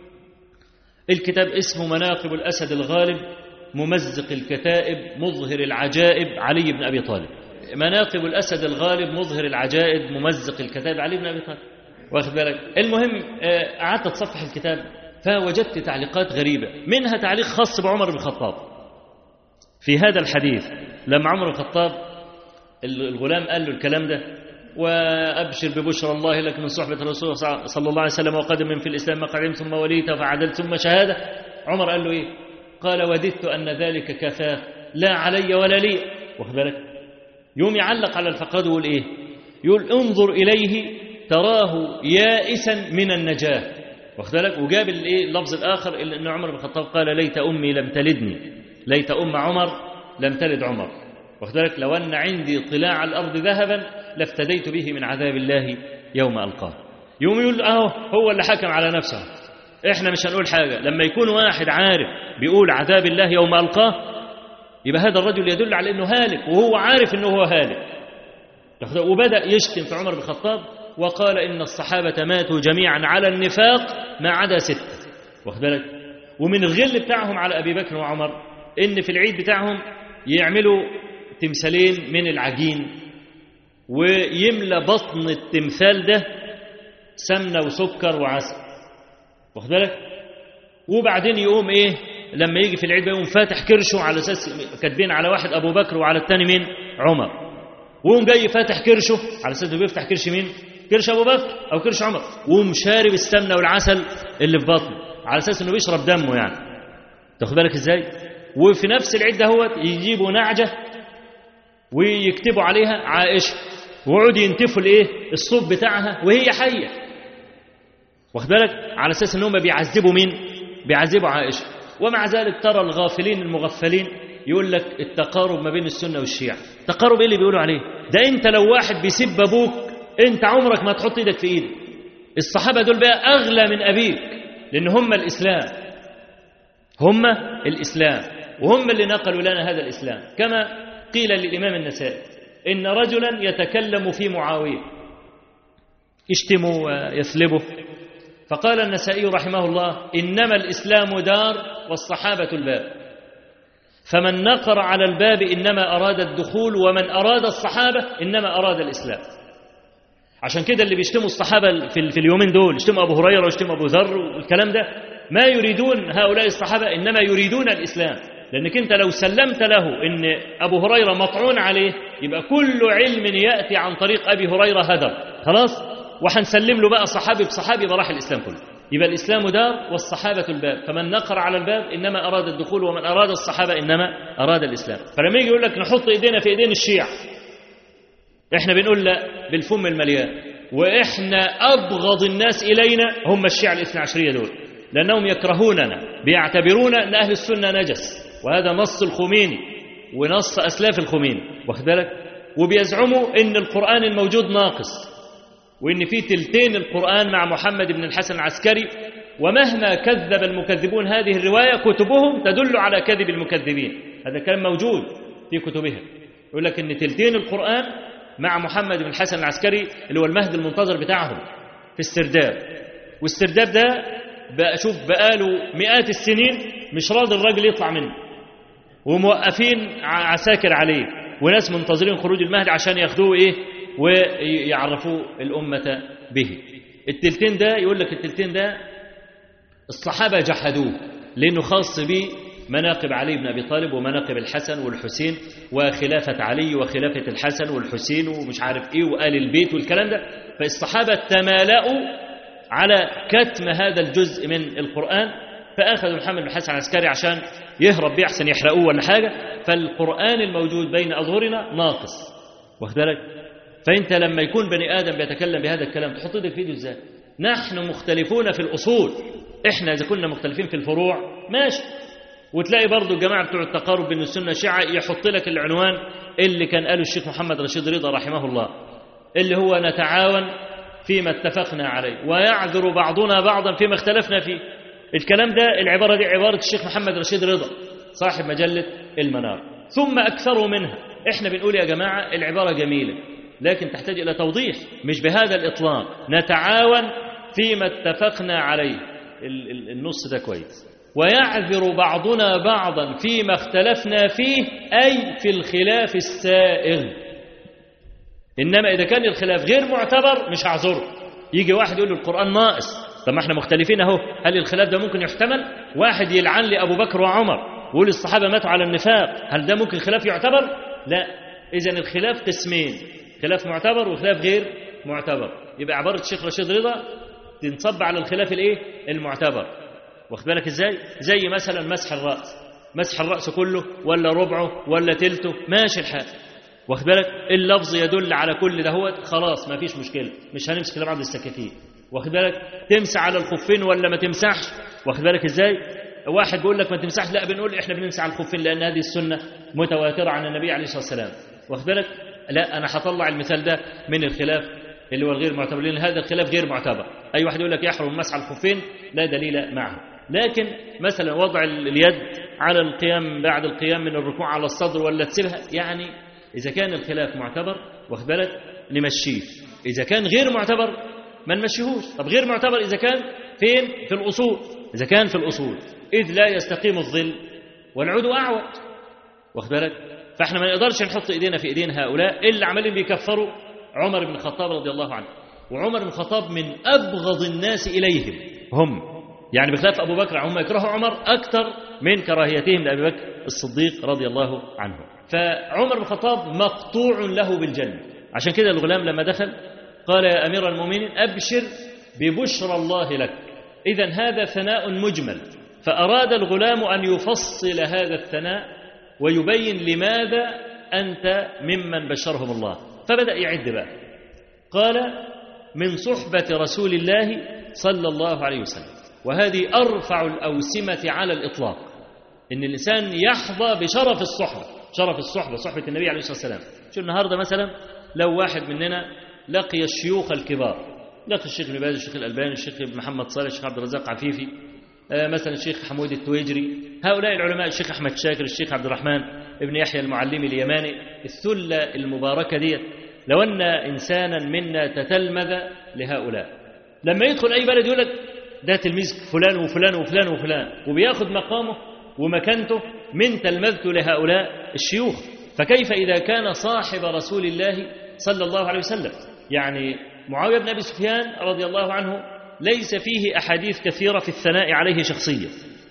الكتاب اسمه مناقب الأسد الغالب ممزق الكتائب مظهر العجائب علي بن أبي طالب مناقب الأسد الغالب مظهر العجائب ممزق الكتائب علي بن أبي طالب واخد بالك المهم قعدت اتصفح الكتاب فوجدت تعليقات غريبة منها تعليق خاص بعمر بن الخطاب في هذا الحديث لما عمر بن الخطاب الغلام قال له الكلام ده وأبشر ببشرى الله لك من صحبة الرسول صلى الله عليه وسلم وقدم من في الإسلام ما قدمت ثم وليت فعدلت ثم شهادة عمر قال له إيه قال وددت أن ذلك كفاه لا علي ولا لي واخد بالك يوم يعلق على الفقاد ويقول إيه يقول انظر إليه تراه يائسا من النجاة واخد بالك وجاب الايه اللفظ الاخر اللي ان عمر بن الخطاب قال ليت امي لم تلدني ليت ام عمر لم تلد عمر واخد بالك لو ان عندي طلاع الارض ذهبا لافتديت به من عذاب الله يوم القاه يقوم يقول اهو هو اللي حكم على نفسه احنا مش هنقول حاجه لما يكون واحد عارف بيقول عذاب الله يوم القاه يبقى هذا الرجل يدل على انه هالك وهو عارف انه هو هالك وبدا يشتم في عمر بن الخطاب وقال ان الصحابه ماتوا جميعا على النفاق ما عدا سته واخد بالك ومن الغل بتاعهم على ابي بكر وعمر ان في العيد بتاعهم يعملوا تمثالين من العجين ويملى بطن التمثال ده سمنه وسكر وعسل واخد بالك وبعدين يقوم ايه لما يجي في العيد يقوم فاتح كرشه على اساس كاتبين على واحد ابو بكر وعلى الثاني مين عمر ويقوم جاي فاتح كرشه على اساس انه بيفتح كرش مين كرش ابو بكر او كرش عمر ويقوم شارب السمنه والعسل اللي في بطنه على اساس انه بيشرب دمه يعني تاخد بالك ازاي وفي نفس العيد دهوت يجيبوا نعجه ويكتبوا عليها عائشه ويقعدوا ينتفوا الايه الصوت بتاعها وهي حيه واخد بالك على اساس ان هم بيعذبوا مين بيعذبوا عائشه ومع ذلك ترى الغافلين المغفلين يقول لك التقارب ما بين السنه والشيعه تقارب ايه اللي بيقولوا عليه ده انت لو واحد بيسب ابوك انت عمرك ما تحط ايدك في ايده الصحابه دول بقى اغلى من ابيك لان هم الاسلام هم الاسلام وهم اللي نقلوا لنا هذا الاسلام كما قيل للامام النسائي ان رجلا يتكلم في معاويه يشتمه ويثلبه فقال النسائي رحمه الله انما الاسلام دار والصحابه الباب فمن نقر على الباب انما اراد الدخول ومن اراد الصحابه انما اراد الاسلام عشان كده اللي بيشتموا الصحابه في, في اليومين دول يشتموا ابو هريره ويشتموا ابو ذر والكلام ده ما يريدون هؤلاء الصحابه انما يريدون الاسلام لانك انت لو سلمت له ان ابو هريره مطعون عليه يبقى كل علم ياتي عن طريق ابي هريره هدر خلاص وهنسلم له بقى صحابي بصحابي يبقى راح الاسلام كله يبقى الاسلام دار والصحابه الباب فمن نقر على الباب انما اراد الدخول ومن اراد الصحابه انما اراد الاسلام فلما يجي يقول لك نحط ايدينا في ايدين الشيعة احنا بنقول لا بالفم المليان واحنا ابغض الناس الينا هم الشيعة الاثنى عشريه دول لانهم يكرهوننا بيعتبرون ان اهل السنه نجس وهذا نص الخميني ونص اسلاف الخميني واخد بالك وبيزعموا ان القران الموجود ناقص وإن في تلتين القرآن مع محمد بن الحسن العسكري ومهما كذب المكذبون هذه الرواية كتبهم تدل على كذب المكذبين هذا كلام موجود في كتبهم يقول لك إن تلتين القرآن مع محمد بن الحسن العسكري اللي هو المهد المنتظر بتاعهم في السرداب والسرداب ده بقى شوف بقاله مئات السنين مش راضي الراجل يطلع منه وموقفين عساكر عليه وناس منتظرين خروج المهد عشان ياخدوه ايه ويعرفوا الأمة به التلتين ده يقول لك التلتين ده الصحابة جحدوه لأنه خاص به مناقب علي بن أبي طالب ومناقب الحسن والحسين وخلافة علي وخلافة الحسن والحسين ومش عارف إيه وآل البيت والكلام ده فالصحابة تمالأوا على كتم هذا الجزء من القرآن فأخذوا محمد بن الحسن العسكري عشان يهرب بيه أحسن يحرقوه ولا حاجة فالقرآن الموجود بين أظهرنا ناقص واخد بالك فانت لما يكون بني ادم بيتكلم بهذا الكلام تحط ايدك في ايده ازاي نحن مختلفون في الاصول احنا اذا كنا مختلفين في الفروع ماشي وتلاقي برضو الجماعه بتوع التقارب بين السنه والشيعه يحط لك العنوان اللي كان قاله الشيخ محمد رشيد رضا رحمه الله اللي هو نتعاون فيما اتفقنا عليه ويعذر بعضنا بعضا فيما اختلفنا فيه الكلام ده العباره دي عباره الشيخ محمد رشيد رضا صاحب مجله المنار ثم اكثروا منها احنا بنقول يا جماعه العباره جميله لكن تحتاج إلى توضيح مش بهذا الإطلاق نتعاون فيما اتفقنا عليه النص ده كويس ويعذر بعضنا بعضا فيما اختلفنا فيه أي في الخلاف السائغ إنما إذا كان الخلاف غير معتبر مش هعذره يجي واحد يقول له القرآن ناقص طب ما احنا مختلفين اهو هل الخلاف ده ممكن يحتمل واحد يلعن لي أبو بكر وعمر ويقول الصحابة ماتوا على النفاق هل ده ممكن خلاف يعتبر لا إذا الخلاف قسمين خلاف معتبر وخلاف غير معتبر يبقى عبارة الشيخ رشيد رضا تنصب على الخلاف الايه المعتبر واخد بالك ازاي زي مثلا مسح الرأس مسح الرأس كله ولا ربعه ولا تلته ماشي الحال واخد بالك اللفظ يدل على كل دهوت خلاص ما فيش مشكلة مش هنمسك لبعض السكاكين واخد بالك تمسح على الخفين ولا ما تمسحش واخد بالك ازاي واحد بيقول لك ما تمسحش لا بنقول احنا بنمسح على الخفين لان هذه السنة متواترة عن النبي عليه الصلاة والسلام واخد بالك لا أنا هطلع المثال ده من الخلاف اللي هو الغير معتبر لأن هذا الخلاف غير معتبر أي واحد يقول لك يحرم المسح على الخفين لا دليل معه لكن مثلا وضع اليد على القيام بعد القيام من الركوع على الصدر ولا تسيبها يعني إذا كان الخلاف معتبر واخد بالك نمشيه إذا كان غير معتبر ما نمشيهوش طب غير معتبر إذا كان فين في الأصول إذا كان في الأصول إذ لا يستقيم الظل والعود أعوج واخد بالك فاحنا ما نقدرش نحط ايدينا في ايدين هؤلاء اللي عمالين بيكفروا عمر بن الخطاب رضي الله عنه وعمر بن الخطاب من ابغض الناس اليهم هم يعني بخلاف ابو بكر هم يكرهوا عمر اكثر من كراهيتهم لابي بكر الصديق رضي الله عنه فعمر بن الخطاب مقطوع له بالجنه عشان كده الغلام لما دخل قال يا امير المؤمنين ابشر ببشرى الله لك اذا هذا ثناء مجمل فاراد الغلام ان يفصل هذا الثناء ويبين لماذا أنت ممن بشرهم الله فبدأ يعد بقى قال من صحبة رسول الله صلى الله عليه وسلم وهذه أرفع الأوسمة على الإطلاق إن الإنسان يحظى بشرف الصحبة شرف الصحبة صحبة النبي عليه الصلاة والسلام شو النهاردة مثلا لو واحد مننا لقي الشيوخ الكبار لقي الشيخ ابن باز الشيخ الألباني الشيخ محمد صالح الشيخ عبد الرزاق عفيفي مثلا الشيخ حمود التويجري هؤلاء العلماء الشيخ أحمد شاكر الشيخ عبد الرحمن ابن يحيى المعلمي اليماني الثلة المباركة ديت لو أن إنسانا منا تتلمذ لهؤلاء لما يدخل أي بلد يقول لك ده تلميذ فلان وفلان وفلان وفلان وبياخد مقامه ومكانته من تلمذته لهؤلاء الشيوخ فكيف إذا كان صاحب رسول الله صلى الله عليه وسلم يعني معاوية بن أبي سفيان رضي الله عنه ليس فيه أحاديث كثيرة في الثناء عليه شخصيا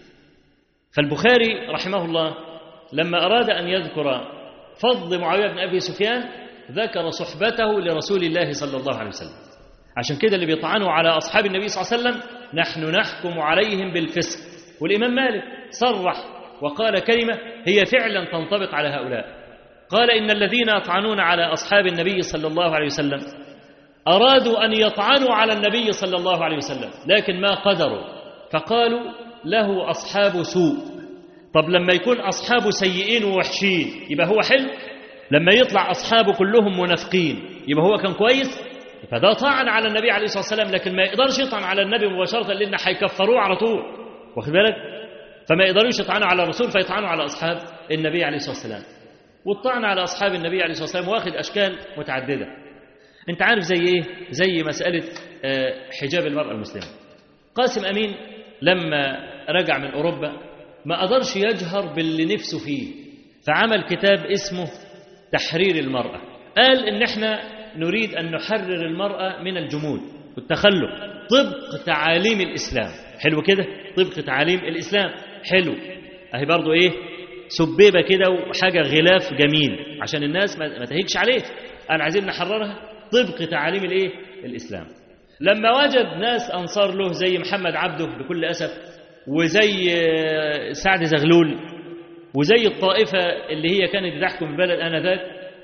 فالبخاري رحمه الله لما أراد أن يذكر فضل معاوية بن أبي سفيان ذكر صحبته لرسول الله صلى الله عليه وسلم عشان كده اللي بيطعنوا على أصحاب النبي صلى الله عليه وسلم نحن نحكم عليهم بالفسق والإمام مالك صرح وقال كلمة هي فعلا تنطبق على هؤلاء قال إن الذين يطعنون على أصحاب النبي صلى الله عليه وسلم أرادوا أن يطعنوا على النبي صلى الله عليه وسلم لكن ما قدروا فقالوا له أصحاب سوء طب لما يكون أصحابه سيئين ووحشين يبقى هو حلو لما يطلع أصحابه كلهم منافقين يبقى هو كان كويس فده طعن على النبي عليه الصلاة والسلام لكن ما يقدرش يطعن على النبي مباشرة لأن هيكفروه على طول واخد بالك فما يقدروش يطعنوا على الرسول فيطعنوا على أصحاب النبي عليه الصلاة والسلام والطعن على أصحاب النبي عليه الصلاة والسلام واخد أشكال متعددة انت عارف زي ايه زي مسألة حجاب المرأة المسلمة قاسم أمين لما رجع من أوروبا ما قدرش يجهر باللي نفسه فيه فعمل كتاب اسمه تحرير المرأة قال ان احنا نريد أن نحرر المرأة من الجمود والتخلف طبق تعاليم الإسلام حلو كده طبق تعاليم الإسلام حلو اهي برضو ايه سبيبة كده وحاجة غلاف جميل عشان الناس ما تهيكش عليه قال عايزين نحررها طبق تعاليم الايه الاسلام لما وجد ناس انصار له زي محمد عبده بكل اسف وزي سعد زغلول وزي الطائفه اللي هي كانت بتحكم البلد انذاك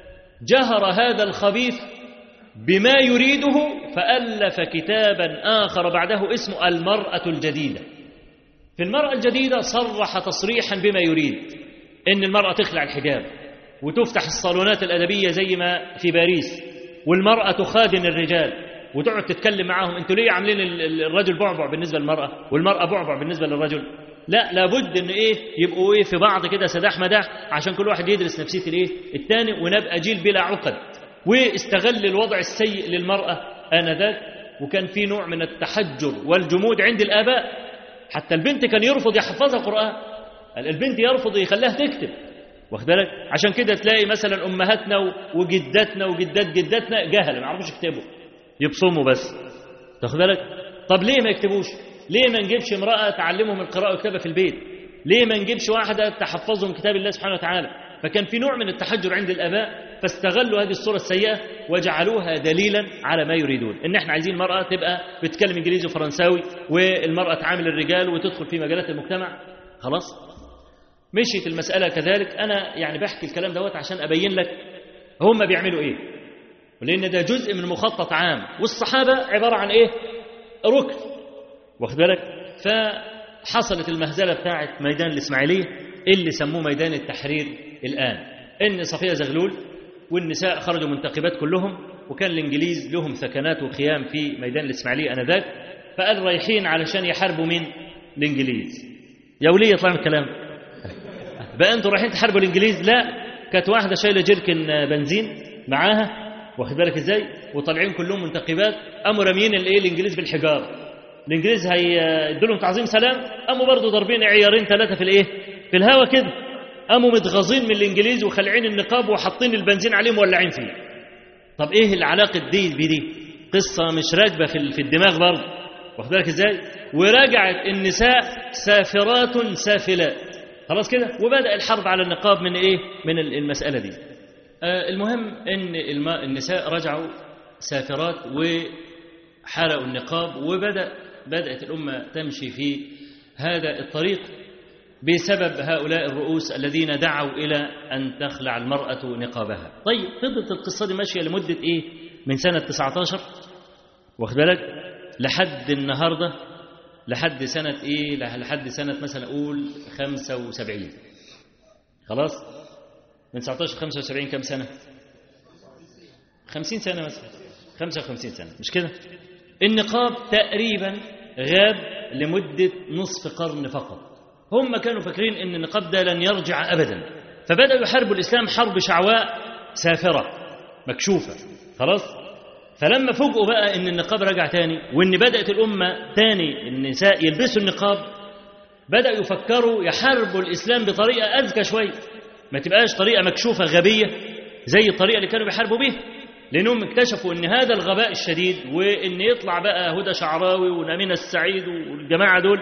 جهر هذا الخبيث بما يريده فالف كتابا اخر بعده اسمه المراه الجديده في المراه الجديده صرح تصريحا بما يريد ان المراه تخلع الحجاب وتفتح الصالونات الادبيه زي ما في باريس والمرأة تخادن الرجال وتقعد تتكلم معاهم انتوا ليه عاملين الرجل بعبع بالنسبة للمرأة والمرأة بعبع بالنسبة للرجل لا لابد ان ايه يبقوا ايه في بعض كده سداح مداح عشان كل واحد يدرس نفسية الايه الثاني ونبقى جيل بلا عقد واستغل الوضع السيء للمرأة آنذاك وكان في نوع من التحجر والجمود عند الآباء حتى البنت كان يرفض يحفظها قرآن البنت يرفض يخليها تكتب واخد بالك عشان كده تلاقي مثلا امهاتنا وجداتنا وجدات جداتنا جهله ما يعرفوش يكتبوا يبصموا بس تاخد بالك طب ليه ما يكتبوش ليه ما نجيبش امراه تعلمهم القراءه والكتابه في البيت ليه ما نجيبش واحده تحفظهم كتاب الله سبحانه وتعالى فكان في نوع من التحجر عند الاباء فاستغلوا هذه الصوره السيئه وجعلوها دليلا على ما يريدون ان احنا عايزين المراه تبقى بتتكلم انجليزي وفرنساوي والمراه تعامل الرجال وتدخل في مجالات المجتمع خلاص مشيت المسألة كذلك أنا يعني بحكي الكلام دوت عشان أبين لك هم بيعملوا إيه لأن ده جزء من مخطط عام والصحابة عبارة عن إيه ركن واخد بالك فحصلت المهزلة بتاعة ميدان الإسماعيلية اللي سموه ميدان التحرير الآن إن صفية زغلول والنساء خرجوا منتقبات كلهم وكان الإنجليز لهم ثكنات وخيام في ميدان الإسماعيلية أنذاك فقال رايحين علشان يحاربوا مين؟ الإنجليز يا وليه يطلع من الكلام بقى أنتوا رايحين تحاربوا الإنجليز لا كانت واحدة شايلة جيركن بنزين معاها واخد بالك ازاي وطالعين كلهم منتقبات قاموا راميين الايه الانجليز بالحجار الانجليز هيدوا لهم تعظيم سلام قاموا برضه ضاربين عيارين ثلاثه في الايه في الهوا كده قاموا متغاظين من الانجليز وخلعين النقاب وحاطين البنزين عليهم وولعين فيه طب ايه العلاقه دي بدي قصه مش راكبه في في الدماغ برضه واخد بالك ازاي ورجعت النساء سافرات سافلات خلاص كده وبدا الحرب على النقاب من ايه من المساله دي آه المهم ان الم- النساء رجعوا سافرات وحرقوا النقاب وبدا بدات الامه تمشي في هذا الطريق بسبب هؤلاء الرؤوس الذين دعوا إلى أن تخلع المرأة نقابها طيب فضلت القصة دي ماشية لمدة إيه من سنة 19 واخد بالك لحد النهاردة لحد سنة إيه لحد سنة مثلا أقول 75 خلاص من 19 75 كم سنة 50 سنة مثلا 55 سنة مش كده النقاب تقريبا غاب لمدة نصف قرن فقط هم كانوا فاكرين ان النقاب ده لن يرجع ابدا فبداوا يحاربوا الاسلام حرب شعواء سافره مكشوفه خلاص فلما فوجئوا بقى ان النقاب رجع تاني وان بدات الامه تاني النساء يلبسوا النقاب بداوا يفكروا يحاربوا الاسلام بطريقه اذكى شويه ما تبقاش طريقه مكشوفه غبيه زي الطريقه اللي كانوا بيحاربوا بيها لانهم اكتشفوا ان هذا الغباء الشديد وان يطلع بقى هدى شعراوي ونمينة السعيد والجماعه دول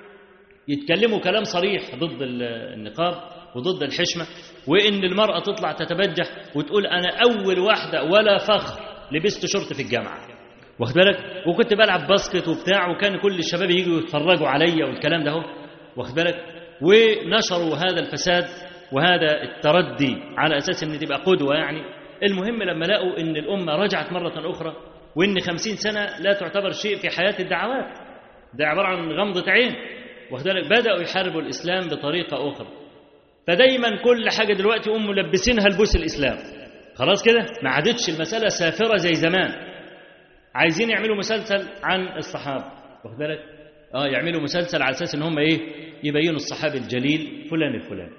يتكلموا كلام صريح ضد النقاب وضد الحشمة وإن المرأة تطلع تتبجح وتقول أنا أول واحدة ولا فخر لبست شرط في الجامعة واخد بالك وكنت بلعب باسكت وبتاع وكان كل الشباب يجوا يتفرجوا عليا والكلام ده اهو واخد بالك ونشروا هذا الفساد وهذا التردي على أساس إن تبقى قدوة يعني المهم لما لقوا إن الأمة رجعت مرة أخرى وإن خمسين سنة لا تعتبر شيء في حياة الدعوات ده عبارة عن غمضة عين وذلك بدأوا يحاربوا الإسلام بطريقة أخرى فدايما كل حاجة دلوقتي هم ملبسينها لبوس الإسلام خلاص كده ما عادتش المسألة سافرة زي زمان عايزين يعملوا مسلسل عن الصحابة واخد بالك اه يعملوا مسلسل على اساس ان هم ايه يبينوا الصحابي الجليل فلان الفلاني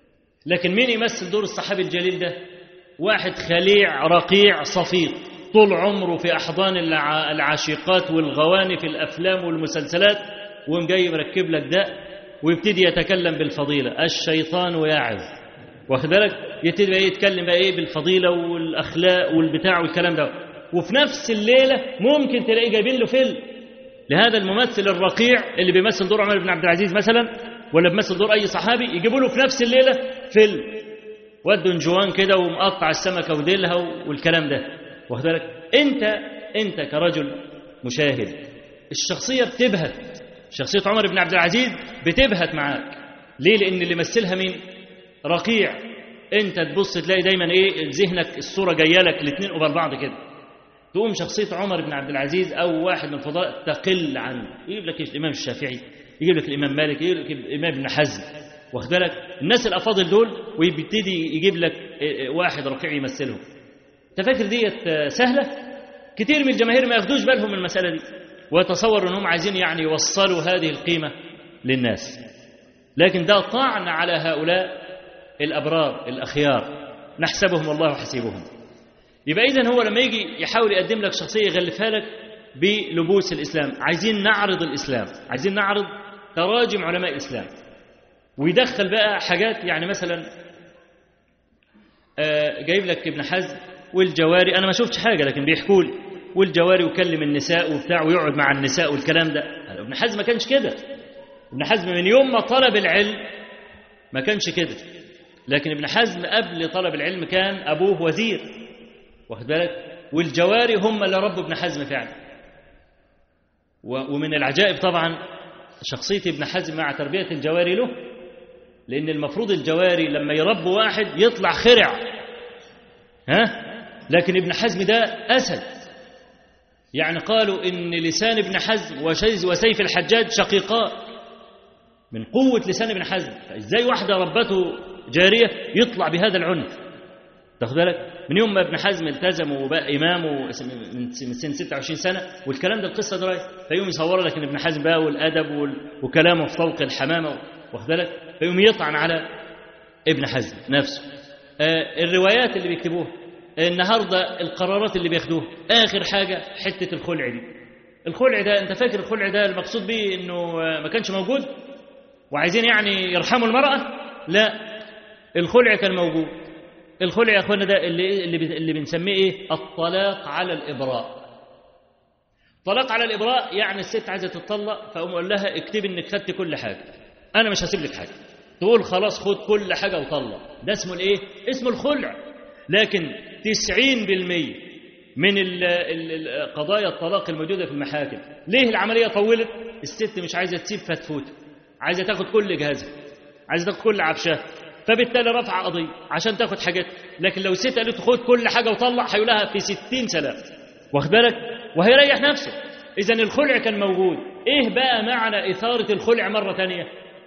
لكن مين يمثل دور الصحابي الجليل ده واحد خليع رقيع صفيق طول عمره في احضان الع- العاشقات والغواني في الافلام والمسلسلات وقوم جاي مركب لك ده ويبتدي يتكلم بالفضيلة الشيطان ويعظ واخد بالك يبتدي بقى يتكلم بقى ايه بالفضيلة والأخلاق والبتاع والكلام ده وفي نفس الليلة ممكن تلاقيه جايبين له فيلم لهذا الممثل الرقيع اللي بيمثل دور عمر بن عبد العزيز مثلا ولا بيمثل دور أي صحابي يجيبوا له في نفس الليلة فيلم ودوا جوان كده ومقطع السمكة وديلها والكلام ده واخد بالك انت انت كرجل مشاهد الشخصية بتبهت شخصية عمر بن عبد العزيز بتبهت معاك ليه لأن اللي مثلها مين رقيع انت تبص تلاقي دايما ايه ذهنك الصورة جاية لك الاثنين قبل بعض كده تقوم شخصية عمر بن عبد العزيز أو واحد من الفضلاء تقل عنه يجيب لك الإمام الشافعي يجيب لك الإمام مالك يجيب لك الإمام ابن حزم واخد بالك الناس الأفاضل دول ويبتدي يجيب لك واحد رقيع يمثلهم انت فاكر ديت سهلة كتير من الجماهير ما ياخدوش بالهم من المسألة دي ويتصور انهم عايزين يعني يوصلوا هذه القيمة للناس لكن ده طعن على هؤلاء الأبرار الأخيار نحسبهم الله حسيبهم يبقى إذن هو لما يجي يحاول يقدم لك شخصية يغلفها لك بلبوس الإسلام عايزين نعرض الإسلام عايزين نعرض تراجم علماء الإسلام ويدخل بقى حاجات يعني مثلا آه جايب لك ابن حزم والجواري أنا ما شفتش حاجة لكن بيحكوا لي والجواري وكلم النساء وبتاع ويقعد مع النساء والكلام ده ابن حزم ما كانش كده ابن حزم من يوم ما طلب العلم ما كانش كده لكن ابن حزم قبل طلب العلم كان أبوه وزير واخد بالك والجواري هم اللي ربوا ابن حزم فعلا ومن العجائب طبعا شخصية ابن حزم مع تربية الجواري له لأن المفروض الجواري لما يربوا واحد يطلع خرع ها لكن ابن حزم ده أسد يعني قالوا إن لسان ابن حزم وسيف الحجاج شقيقان من قوة لسان ابن حزم فإزاي واحدة ربته جارية يطلع بهذا العنف تاخد بالك من يوم ما ابن حزم التزم وبقى امام من سن 26 سنه والكلام ده القصه درايه فيقوم يصور لك ان ابن حزم بقى والادب وال... وكلامه في فوق الحمامه واخد بالك فيقوم يطعن على ابن حزم نفسه آه الروايات اللي بيكتبوها النهارده القرارات اللي بياخدوها اخر حاجه حته الخلع دي الخلع ده انت فاكر الخلع ده المقصود بيه انه ما كانش موجود وعايزين يعني يرحموا المراه لا الخلع كان موجود الخلع يا اخوانا ده اللي اللي اللي بنسميه ايه الطلاق على الابراء طلاق على الابراء يعني الست عايزه تتطلق فاقوم اقول لها اكتبي انك خدت كل حاجه انا مش هسيب لك حاجه تقول خلاص خد كل حاجه وطلق ده اسمه الايه اسمه الخلع لكن 90% من ال ال قضايا الطلاق الموجوده في المحاكم ليه العمليه طولت الست مش عايزه تسيب فتفوت عايزه تاخد كل جهازها عايزه تاخد كل عفشها فبالتالي رفع قضيه عشان تاخد حاجات لكن لو الست قالت خد كل حاجه وطلع هيقولها في 60 سلام واخد بالك وهيريح نفسه اذا الخلع كان موجود ايه بقى معنى اثاره الخلع مره ثانيه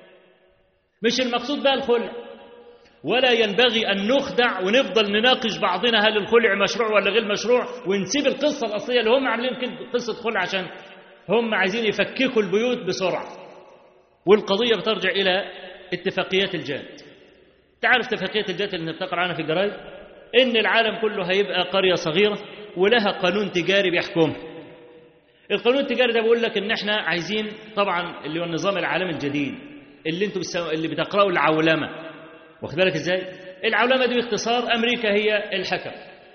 مش المقصود بقى الخلع ولا ينبغي أن نخدع ونفضل نناقش بعضنا هل الخلع مشروع ولا غير مشروع ونسيب القصة الأصلية اللي هم عاملين قصة خلع عشان هم عايزين يفككوا البيوت بسرعة والقضية بترجع إلى اتفاقيات الجاد تعرف اتفاقيات الجاد اللي بتقرأ عنها في الجرايد إن العالم كله هيبقى قرية صغيرة ولها قانون تجاري بيحكمها القانون التجاري ده بيقول لك إن إحنا عايزين طبعا اللي هو النظام العالمي الجديد اللي انتوا بتسو... اللي بتقرأوا العولمة واخد بالك ازاي العولمه دي باختصار امريكا هي الحكم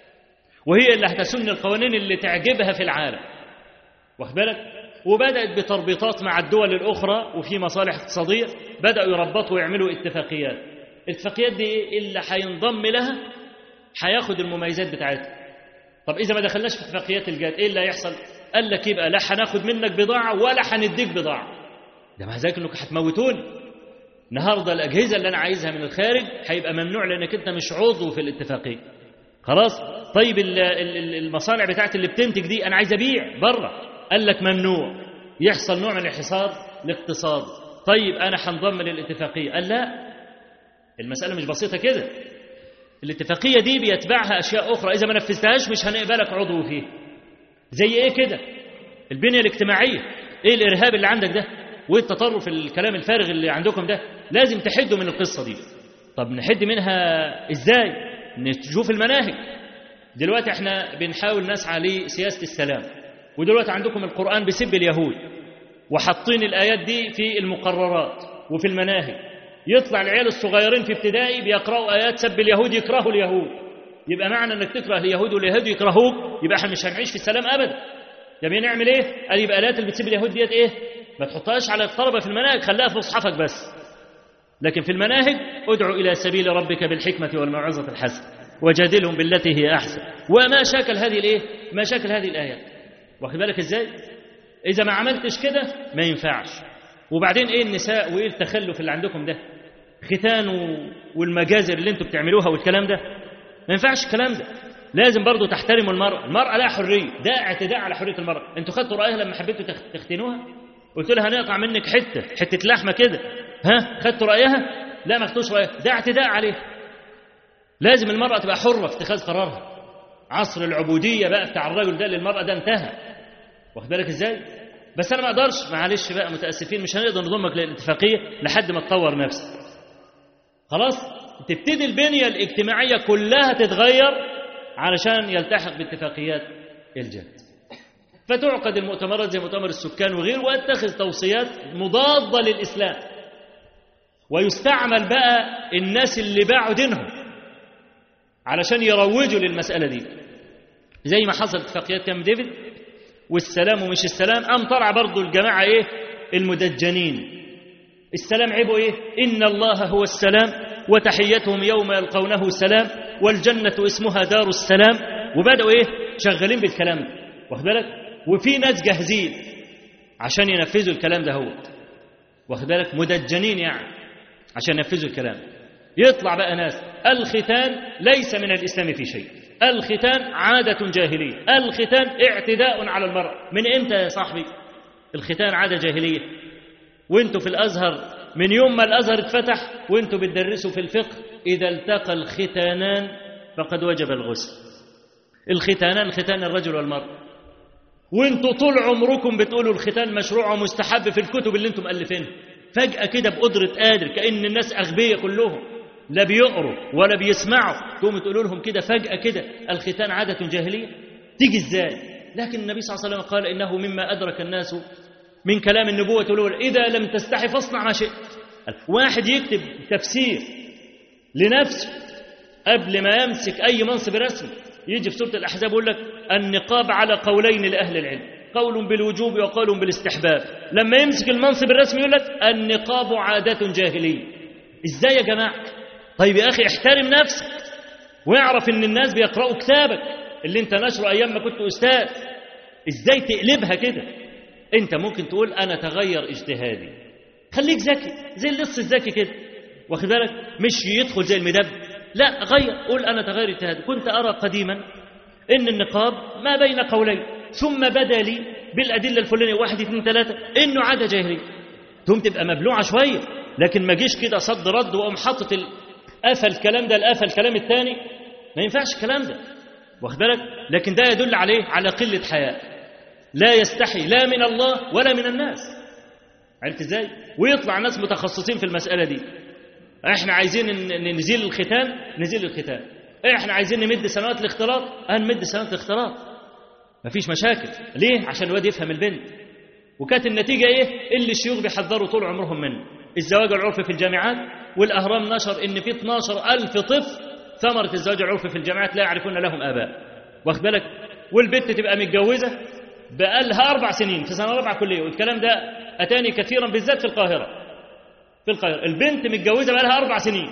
وهي اللي هتسن القوانين اللي تعجبها في العالم واخد بالك وبدات بتربيطات مع الدول الاخرى وفي مصالح اقتصاديه بداوا يربطوا ويعملوا اتفاقيات الاتفاقيات دي ايه اللي هينضم لها هياخد المميزات بتاعتها طب اذا ما دخلناش في اتفاقيات الجاد ايه اللي هيحصل قال لك يبقى لا هناخد منك بضاعه ولا هنديك بضاعه ده مع ذلك انكم هتموتوني النهارده الاجهزه اللي انا عايزها من الخارج هيبقى ممنوع لانك انت مش عضو في الاتفاقيه خلاص طيب المصانع بتاعت اللي بتنتج دي انا عايز ابيع بره قال لك ممنوع يحصل نوع من الحصار الاقتصادي طيب انا هنضم للاتفاقيه قال لا المساله مش بسيطه كده الاتفاقيه دي بيتبعها اشياء اخرى اذا ما نفذتهاش مش هنقبلك عضو فيه زي ايه كده البنيه الاجتماعيه ايه الارهاب اللي عندك ده وايه التطرف الكلام الفارغ اللي عندكم ده لازم تحدوا من القصه دي طب نحد منها ازاي نشوف المناهج دلوقتي احنا بنحاول نسعى لسياسه السلام ودلوقتي عندكم القران بيسب اليهود وحاطين الايات دي في المقررات وفي المناهج يطلع العيال الصغيرين في ابتدائي بيقراوا ايات سب اليهود يكرهوا اليهود يبقى معنى انك تكره اليهود واليهود يكرهوك يبقى احنا مش هنعيش في السلام ابدا طب نعمل ايه؟ قال يبقى الايات اللي بتسب اليهود ديت ايه؟ ما تحطهاش على الطلبة في المناهج خليها في مصحفك بس لكن في المناهج ادعو إلى سبيل ربك بالحكمة والموعظة الحسنة وجادلهم بالتي هي أحسن وما شاكل هذه الإيه؟ ما شاكل هذه الآيات واخد بالك إزاي؟ إذا ما عملتش كده ما ينفعش وبعدين إيه النساء وإيه التخلف اللي عندكم ده؟ ختان والمجازر اللي انتوا بتعملوها والكلام ده ما ينفعش الكلام ده لازم برضو تحترموا المرأة المرأة لها حرية ده اعتداء على حرية المرأة انتوا خدتوا رأيها لما حبيتوا تختنوها قلت لها هنقطع منك حته حته لحمه كده ها خدتوا رايها لا ما خدتوش رايها ده اعتداء عليه لازم المراه تبقى حره في اتخاذ قرارها عصر العبوديه بقى بتاع الرجل ده للمراه ده انتهى واخد بالك ازاي بس انا ما اقدرش معلش بقى متاسفين مش هنقدر نضمك للاتفاقيه لحد ما تطور نفسك خلاص تبتدي البنيه الاجتماعيه كلها تتغير علشان يلتحق باتفاقيات الجد فتعقد المؤتمرات زي مؤتمر السكان وغيره واتخذ توصيات مضادة للإسلام ويستعمل بقى الناس اللي باعوا دينهم علشان يروجوا للمسألة دي زي ما حصل اتفاقيات كام ديفيد والسلام ومش السلام قام طلع برضه الجماعة ايه المدجنين السلام عيبه ايه إن الله هو السلام وتحيتهم يوم يلقونه سلام والجنة اسمها دار السلام وبدأوا ايه شغالين بالكلام ده واخد بالك وفي ناس جاهزين عشان ينفذوا الكلام ده هو واخد بالك مدجنين يعني عشان ينفذوا الكلام يطلع بقى ناس الختان ليس من الإسلام في شيء الختان عادة جاهلية الختان اعتداء على المرأة من امتى يا صاحبي الختان عادة جاهلية وانتوا في الأزهر من يوم ما الأزهر اتفتح وانتوا بتدرسوا في الفقه إذا التقى الختانان فقد وجب الغسل الختانان ختان الرجل والمرأة وانتوا طول عمركم بتقولوا الختان مشروع ومستحب في الكتب اللي انتم مؤلفينها فجأة كده بقدرة قادر كأن الناس أغبياء كلهم لا بيقروا ولا بيسمعوا تقوموا تقولوا لهم كده فجأة كده الختان عادة جاهلية تيجي ازاي لكن النبي صلى الله عليه وسلم قال إنه مما أدرك الناس من كلام النبوة الأولى إذا لم تستحي فاصنع ما شئت واحد يكتب تفسير لنفسه قبل ما يمسك أي منصب رسمي يجي في سورة الأحزاب يقول لك النقاب على قولين لأهل العلم قول بالوجوب وقول بالاستحباب لما يمسك المنصب الرسمي يقول لك النقاب عادة جاهلية ازاي يا جماعة طيب يا أخي احترم نفسك واعرف ان الناس بيقرأوا كتابك اللي انت نشره أيام ما كنت أستاذ ازاي تقلبها كده انت ممكن تقول أنا تغير اجتهادي خليك ذكي زي اللص الذكي كده واخد بالك مش يدخل زي المدب لا غير قول أنا تغير اجتهادي كنت أرى قديما إن النقاب ما بين قولين ثم بدا لي بالأدلة الفلانية واحد اثنين ثلاثة إنه عادة جاهلية ثم تبقى مبلوعة شوية لكن ما جيش كده صد رد وأقوم حاطط قفل الكلام ده القفل الكلام الثاني ما ينفعش الكلام ده واخد بالك لكن ده يدل عليه على قلة حياء لا يستحي لا من الله ولا من الناس عرفت ازاي ويطلع ناس متخصصين في المسألة دي احنا عايزين نزيل الختان نزيل الختان احنا عايزين نمد سنوات الاختلاط هنمد سنوات الاختلاط مفيش مشاكل ليه عشان الواد يفهم البنت وكانت النتيجة ايه اللي الشيوخ بيحذروا طول عمرهم منه الزواج العرفي في الجامعات والأهرام نشر ان في 12 ألف طفل ثمرة الزواج العرفي في الجامعات لا يعرفون لهم آباء واخد بالك والبنت تبقى متجوزة بقالها أربع سنين في سنة رابعة كلية والكلام ده أتاني كثيرا بالذات في القاهرة في القاهرة البنت متجوزة بقالها أربع سنين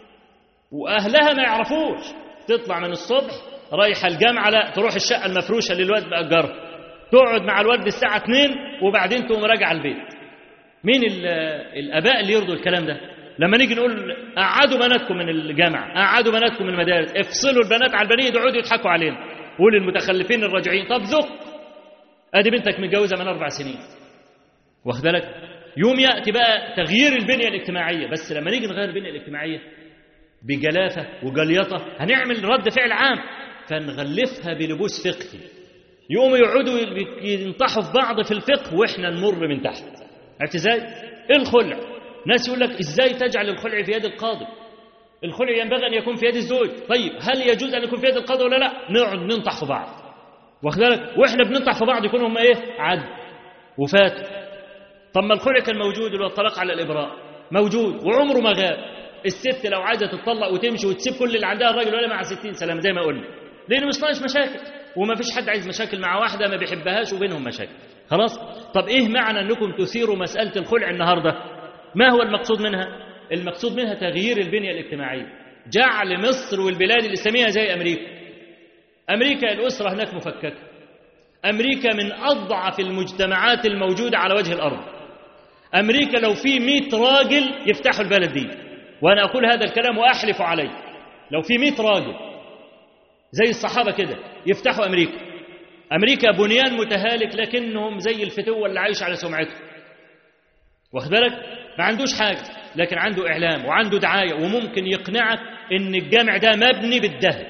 وأهلها ما يعرفوش تطلع من الصبح رايحة الجامعة لا تروح الشقة المفروشة اللي الواد بأجرها تقعد مع الواد الساعة 2 وبعدين تقوم راجعة البيت مين الآباء اللي يرضوا الكلام ده لما نيجي نقول قعدوا بناتكم من الجامعة قعدوا بناتكم من المدارس افصلوا البنات على البنين يقعدوا يضحكوا علينا قول المتخلفين الراجعين طب ذق ادي بنتك متجوزة من أربع سنين واخد بالك يوم يأتي بقى تغيير البنية الاجتماعية بس لما نيجي نغير البنية الاجتماعية بجلافة وجليطة هنعمل رد فعل عام فنغلفها بلبوس فقهي يقوموا يقعدوا ينطحوا في بعض في الفقه واحنا نمر من تحت عرفت ازاي؟ الخلع ناس يقول لك ازاي تجعل الخلع في يد القاضي؟ الخلع ينبغي ان يكون في يد الزوج، طيب هل يجوز ان يكون في يد القاضي ولا لا؟ نقعد ننطح في بعض. واخد بالك؟ واحنا بننطح في بعض يكونوا هم ايه؟ عد وفات. طب ما الخلع كان موجود اللي هو الطلاق على الابراء موجود وعمره ما غاب. الست لو عايزه تتطلق وتمشي وتسيب كل اللي عندها الراجل ولا مع 60 سلام زي ما قلنا. لانه مش ناقص مشاكل وما فيش حد عايز مشاكل مع واحده ما بيحبهاش وبينهم مشاكل. خلاص؟ طب ايه معنى انكم تثيروا مساله الخلع النهارده؟ ما هو المقصود منها؟ المقصود منها تغيير البنيه الاجتماعيه. جعل مصر والبلاد الاسلاميه زي امريكا. امريكا الاسره هناك مفككه. امريكا من اضعف المجتمعات الموجوده على وجه الارض. امريكا لو في 100 راجل يفتحوا البلد دي. وانا اقول هذا الكلام واحلف عليه. لو في 100 راجل زي الصحابه كده يفتحوا امريكا. امريكا بنيان متهالك لكنهم زي الفتوه اللي عايش على سمعته. واخد بالك؟ ما عندوش حاجه لكن عنده اعلام وعنده دعايه وممكن يقنعك ان الجامع ده مبني بالذهب.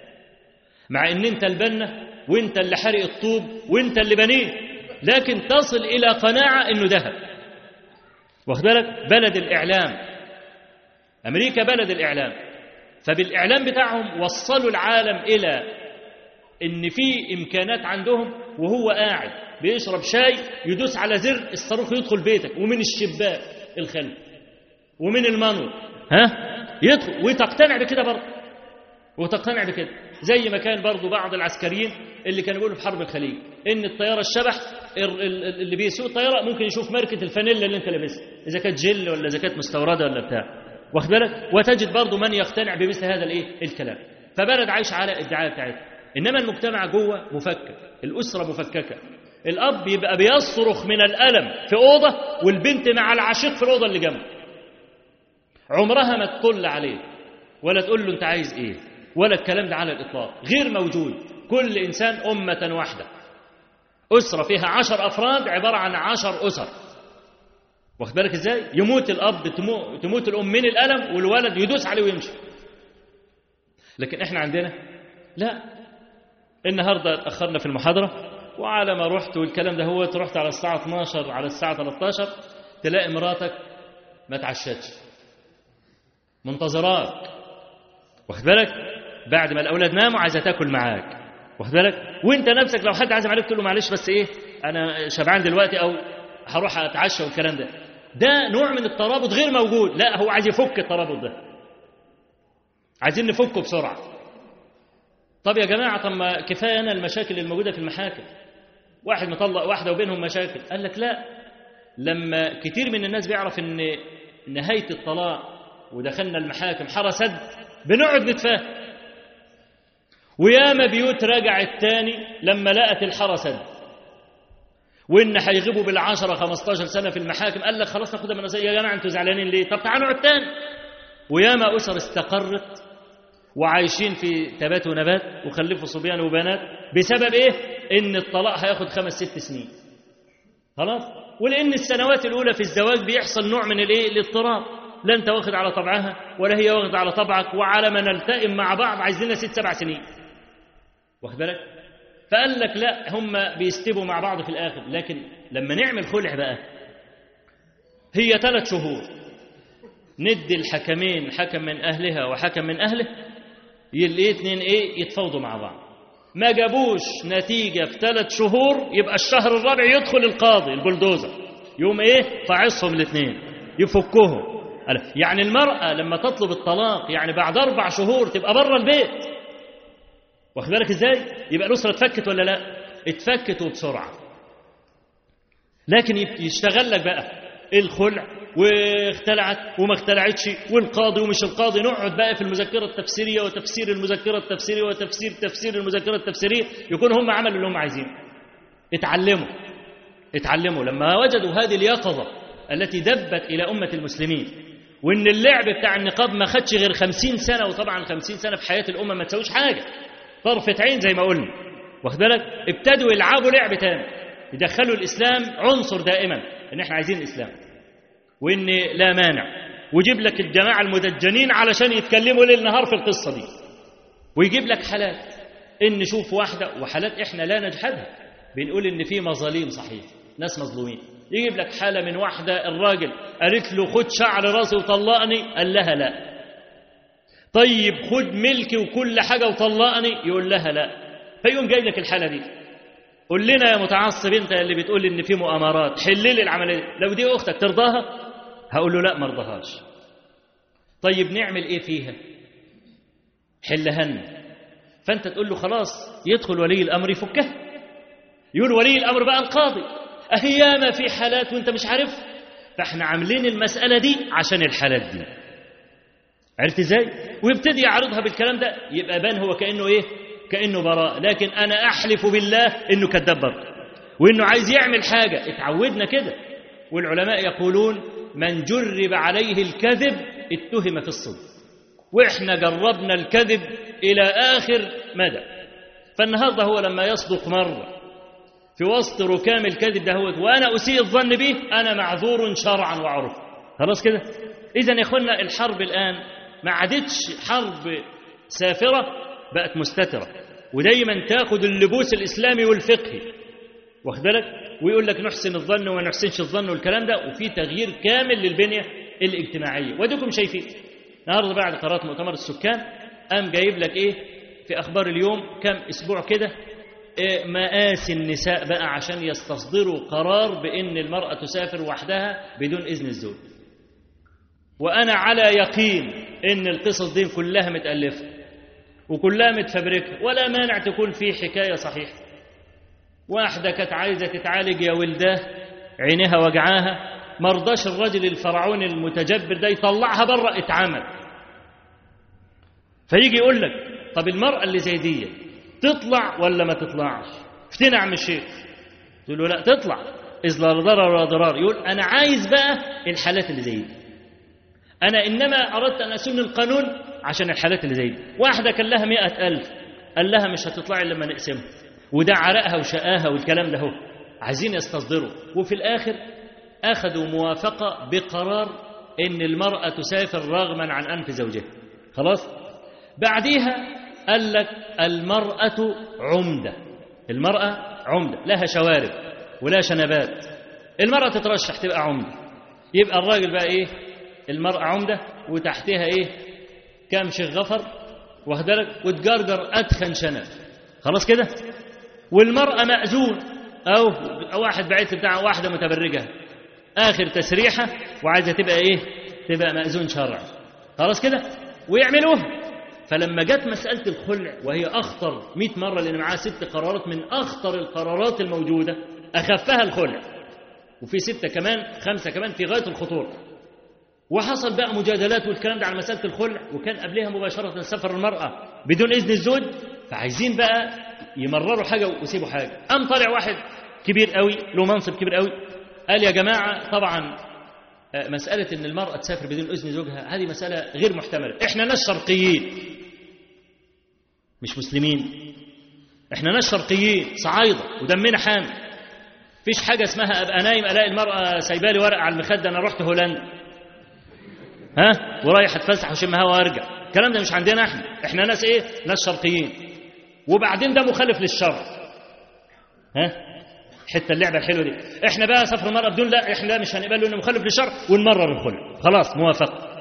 مع ان انت البنا وانت اللي حرق الطوب وانت اللي بنيه لكن تصل الى قناعه انه ذهب. واخد بالك؟ بلد الاعلام. امريكا بلد الاعلام. فبالاعلام بتاعهم وصلوا العالم الى ان في امكانات عندهم وهو قاعد بيشرب شاي يدوس على زر الصاروخ يدخل بيتك ومن الشباك الخلف ومن المانور ها يدخل وتقتنع بكده برضه وتقتنع بكده زي ما كان برضه بعض العسكريين اللي كانوا بيقولوا في حرب الخليج ان الطياره الشبح اللي بيسوق الطياره ممكن يشوف ماركه الفانيلا اللي انت لابسها اذا كانت جل ولا اذا كانت مستورده ولا بتاع واخد بالك وتجد برضه من يقتنع بمثل هذا الايه الكلام فبلد عايش على الدعايه بتاعتها انما المجتمع جوه مفكك الاسره مفككه الاب يبقى بيصرخ من الالم في اوضه والبنت مع العشيق في الاوضه اللي جنبه عمرها ما تطل عليه ولا تقول له انت عايز ايه ولا الكلام ده على الاطلاق غير موجود كل انسان امه واحده اسره فيها عشر افراد عباره عن عشر اسر واخد بالك ازاي يموت الاب تموت, تموت الام من الالم والولد يدوس عليه ويمشي لكن احنا عندنا لا النهارده اتاخرنا في المحاضره وعلى ما رحت والكلام ده هو رحت على الساعه 12 على الساعه 13 تلاقي مراتك ما تعشتش منتظراك واخد بالك بعد ما الاولاد ناموا عايزه تاكل معاك واخد بالك وانت نفسك لو حد عازم عليك تقول له معلش بس ايه انا شبعان دلوقتي او هروح اتعشى والكلام ده ده نوع من الترابط غير موجود لا هو عايز يفك الترابط ده عايزين نفكه بسرعه طب يا جماعه طب ما كفايه انا المشاكل الموجوده في المحاكم واحد مطلق واحده وبينهم مشاكل قال لك لا لما كتير من الناس بيعرف ان نهايه الطلاق ودخلنا المحاكم حرسد بنقعد نتفاهم وياما بيوت رجعت تاني لما لقت الحرسد وان هيغيبوا بالعشرة 15 سنه في المحاكم قال لك خلاص ناخدها من يا جماعه انتوا زعلانين ليه؟ طب تعالوا نقعد تاني وياما اسر استقرت وعايشين في تبات ونبات وخلفوا صبيان وبنات بسبب ايه؟ ان الطلاق هياخد خمس ست سنين. خلاص؟ ولان السنوات الاولى في الزواج بيحصل نوع من الايه؟ الاضطراب. لا انت واخد على طبعها ولا هي واخده على طبعك وعلى ما نلتئم مع بعض عايزين لنا ست سبع سنين. واخد بالك؟ فقال لك لا هم بيستبوا مع بعض في الاخر لكن لما نعمل خلع بقى هي ثلاث شهور ندي الحكمين حكم من اهلها وحكم من اهله الايه اتنين ايه يتفاوضوا مع بعض ما جابوش نتيجة في ثلاث شهور يبقى الشهر الرابع يدخل القاضي البلدوزر يوم ايه فعصهم الاثنين يفكهم يعني المرأة لما تطلب الطلاق يعني بعد أربع شهور تبقى بره البيت واخد بالك ازاي؟ يبقى الأسرة اتفكت ولا لا؟ اتفكت وبسرعة لكن يشتغل لك بقى الخلع واختلعت وما اختلعتش والقاضي ومش القاضي نقعد بقى في المذكرة التفسيرية وتفسير المذكرة التفسيرية وتفسير تفسير المذكرة التفسيرية يكون هم عملوا اللي هم عايزينه اتعلموا اتعلموا لما وجدوا هذه اليقظة التي دبت إلى أمة المسلمين وإن اللعب بتاع النقاب ما خدش غير خمسين سنة وطبعا خمسين سنة في حياة الأمة ما تسويش حاجة طرفة عين زي ما قلنا واخد بالك ابتدوا يلعبوا لعب تاني يدخلوا الإسلام عنصر دائما إن احنا عايزين الإسلام وإن لا مانع ويجيب لك الجماعة المدجنين علشان يتكلموا ليل نهار في القصة دي ويجيب لك حالات إن نشوف واحدة وحالات إحنا لا نجحدها بنقول إن في مظاليم صحيح ناس مظلومين يجيب لك حالة من واحدة الراجل قالت له خد شعر راسي وطلقني قال لها لا طيب خد ملكي وكل حاجة وطلقني يقول لها لا فيقوم جاي لك الحالة دي قول لنا يا متعصب انت اللي بتقول ان في مؤامرات حل لي العمليه لو دي اختك ترضاها هقول له لا ما ارضاهاش طيب نعمل ايه فيها حلهن فانت تقول له خلاص يدخل ولي الامر يفكها يقول ولي الامر بقى القاضي اهياما في حالات وانت مش عارف فاحنا عاملين المساله دي عشان الحالات دي عرفت ازاي ويبتدي يعرضها بالكلام ده يبقى بان هو كانه ايه كانه براء لكن انا احلف بالله انه كذاب برضه وانه عايز يعمل حاجه اتعودنا كده والعلماء يقولون من جرب عليه الكذب اتهم في الصدق واحنا جربنا الكذب الى اخر مدى فالنهارده هو لما يصدق مره في وسط ركام الكذب ده هو وانا اسيء الظن به انا معذور شرعا وعرفا خلاص كده اذا يا اخوانا الحرب الان ما عادتش حرب سافره بقت مستتره ودايما تاخد اللبوس الاسلامي والفقهي واخد بالك ويقول لك نحسن الظن وما نحسنش الظن والكلام ده وفي تغيير كامل للبنيه الاجتماعيه واديكم شايفين النهارده بعد قرارات مؤتمر السكان قام جايب لك ايه في اخبار اليوم كم اسبوع كده إيه مآسي النساء بقى عشان يستصدروا قرار بان المراه تسافر وحدها بدون اذن الزوج وانا على يقين ان القصص دي كلها متالفه وكلها متفبركه ولا مانع تكون في حكايه صحيحه واحده كانت عايزه تتعالج يا ولداه عينيها وجعاها مرضاش الرجل الفرعوني المتجبر ده يطلعها بره اتعمل فيجي يقول لك طب المراه اللي زي دي تطلع ولا ما تطلعش افتنى عم الشيخ تقول له لا تطلع اذ لا ضرر ولا ضرار يقول انا عايز بقى الحالات اللي زي دي انا انما اردت ان اسن القانون عشان الحالات اللي زي دي واحده كان لها مئة ألف قال لها مش هتطلعي لما نقسمها وده عرقها وشقاها والكلام ده هو عايزين يستصدروا وفي الآخر أخذوا موافقة بقرار إن المرأة تسافر رغما عن أنف زوجها خلاص بعديها قال لك المرأة عمدة المرأة عمدة لها شوارب ولا شنبات المرأة تترشح تبقى عمدة يبقى الراجل بقى ايه المرأة عمدة وتحتها ايه كام شيخ غفر واخدلك وتجرجر أدخن شنب خلاص كده والمرأة مأذون أو واحد بعيد بتاع واحدة متبرجة آخر تسريحة وعايزة تبقى إيه تبقى مأذون شرعي خلاص كده ويعملوها فلما جت مسألة الخلع وهي أخطر 100 مرة لأن معاها ست قرارات من أخطر القرارات الموجودة أخفها الخلع وفي ستة كمان خمسة كمان في غاية الخطورة وحصل بقى مجادلات والكلام ده على مسألة الخلع وكان قبلها مباشرة سفر المرأة بدون إذن الزوج فعايزين بقى يمرروا حاجة ويسيبوا حاجة قام طالع واحد كبير قوي له منصب كبير قوي قال يا جماعة طبعا مسألة إن المرأة تسافر بدون إذن زوجها هذه مسألة غير محتملة إحنا ناس شرقيين مش مسلمين إحنا ناس شرقيين صعايدة ودمنا حامل فيش حاجة اسمها أبقى نايم ألاقي المرأة سايبالي ورق على المخدة أنا رحت هولندا ها ورايح اتفسح وشم هوا وارجع الكلام ده مش عندنا احنا احنا ناس ايه ناس شرقيين وبعدين ده مخالف للشرع ها حته اللعبه الحلوه دي احنا بقى سفر المراه بدون لا احنا مش هنقبله انه مخالف للشرع ونمرر الخلع خلاص موافقه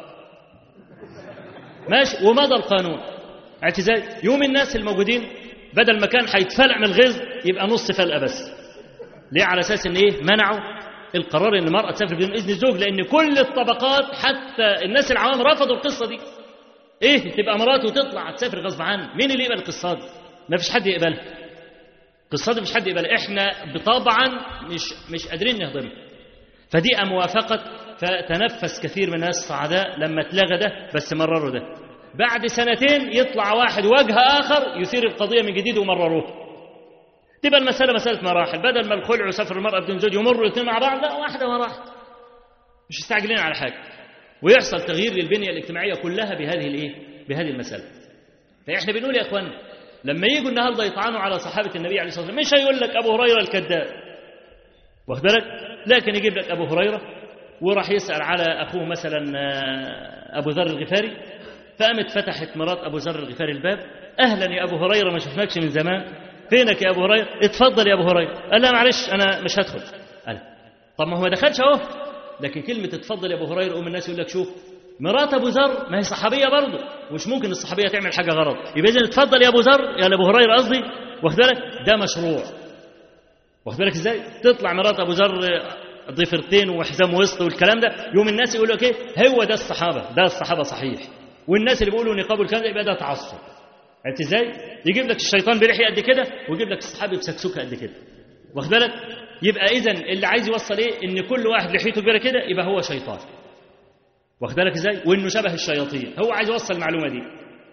ماشي ومضى القانون اعتزال يوم الناس الموجودين بدل ما كان هيتفلع من الغيظ يبقى نص فلقه بس ليه على اساس ان ايه منعوا القرار ان المراه تسافر بدون اذن الزوج لان كل الطبقات حتى الناس العوام رفضوا القصه دي ايه تبقى مراته وتطلع تسافر غصب عنه مين اللي يقبل القصه دي ما فيش حد يقبلها القصه دي مش حد يقبلها احنا طبعا مش مش قادرين نهضمها فدي موافقه فتنفس كثير من الناس السعداء لما اتلغى ده بس مرروا ده بعد سنتين يطلع واحد وجه اخر يثير القضيه من جديد ومرروه تبقى المساله مساله مراحل بدل ما الخلع وسفر المراه بدون زوج يمروا الاثنين مع بعض لا واحده ورا واحده مش مستعجلين على حاجه ويحصل تغيير للبنيه الاجتماعيه كلها بهذه الايه بهذه المساله فاحنا بنقول يا اخوانا لما يجوا النهارده يطعنوا على صحابه النبي عليه الصلاه والسلام مش هيقول لك ابو هريره الكذاب واخد بالك لكن يجيب لك ابو هريره وراح يسال على اخوه مثلا ابو ذر الغفاري فقامت فتحت مرات ابو ذر الغفاري الباب اهلا يا ابو هريره ما شفناكش من زمان فينك يا ابو هريره اتفضل يا ابو هريره قال لا معلش انا مش هدخل قال طب ما هو ما دخلش اهو لكن كلمه اتفضل يا ابو هريره قوم الناس يقول لك شوف مرات ابو ذر ما هي صحابيه برضه مش ممكن الصحابيه تعمل حاجه غلط يبقى اذا اتفضل يا ابو ذر يا ابو هريره قصدي واخد بالك ده مشروع واخد بالك ازاي تطلع مرات ابو ذر ضفرتين وحزام وسط والكلام ده يوم الناس يقولوا لك ايه هو ده الصحابه ده الصحابه صحيح والناس اللي بيقولوا نقاب والكلام ده يبقى ده تعصب عرفت ازاي يجيب لك الشيطان بلحيه قد كده ويجيب لك الصحابي بسكسوكه قد كده واخد بالك يبقى اذا اللي عايز يوصل ايه ان كل واحد لحيته كبيره كده يبقى هو شيطان واخد بالك ازاي وانه شبه الشياطين هو عايز يوصل المعلومه دي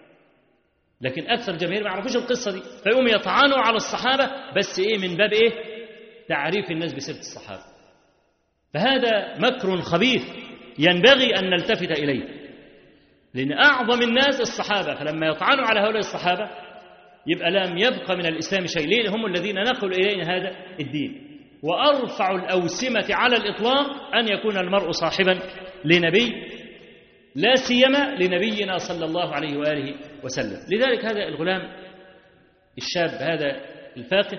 لكن اكثر الجماهير ما يعرفوش القصه دي فيقوموا يطعنوا على الصحابه بس ايه من باب ايه تعريف الناس بسيره الصحابه فهذا مكر خبيث ينبغي ان نلتفت اليه لان اعظم الناس الصحابه فلما يطعنوا على هؤلاء الصحابه يبقى لم يبقى من الاسلام شيء ليه هم الذين نقلوا الينا هذا الدين وارفع الاوسمه على الاطلاق ان يكون المرء صاحبا لنبي لا سيما لنبينا صلى الله عليه واله وسلم لذلك هذا الغلام الشاب هذا الفاقه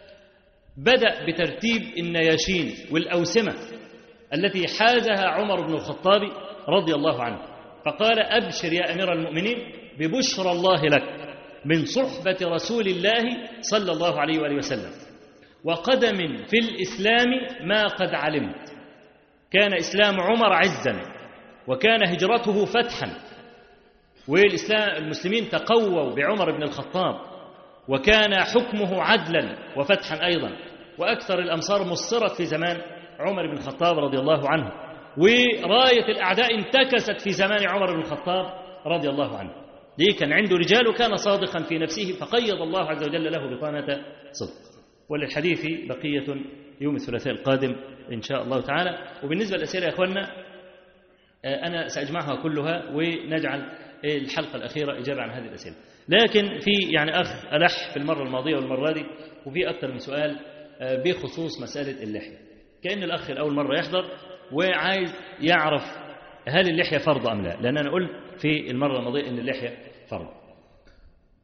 بدا بترتيب النياشين والاوسمه التي حازها عمر بن الخطاب رضي الله عنه فقال ابشر يا امير المؤمنين ببشرى الله لك من صحبه رسول الله صلى الله عليه واله وسلم وقدم في الاسلام ما قد علمت كان اسلام عمر عزا وكان هجرته فتحا والإسلام المسلمين تقووا بعمر بن الخطاب وكان حكمه عدلا وفتحا أيضا وأكثر الأمصار مصرت في زمان عمر بن الخطاب رضي الله عنه وراية الأعداء انتكست في زمان عمر بن الخطاب رضي الله عنه ليه كان عنده رجال وكان صادقا في نفسه فقيض الله عز وجل له بطانة صدق وللحديث بقية يوم الثلاثاء القادم إن شاء الله تعالى وبالنسبة للأسئلة يا أخوانا أنا سأجمعها كلها ونجعل الحلقة الأخيرة إجابة عن هذه الأسئلة لكن في يعني أخ ألح في المرة الماضية والمرة دي وفي أكثر من سؤال بخصوص مسألة اللحية كأن الأخ الأول مرة يحضر وعايز يعرف هل اللحية فرض أم لا لأن أنا قلت في المرة الماضية أن اللحية فرض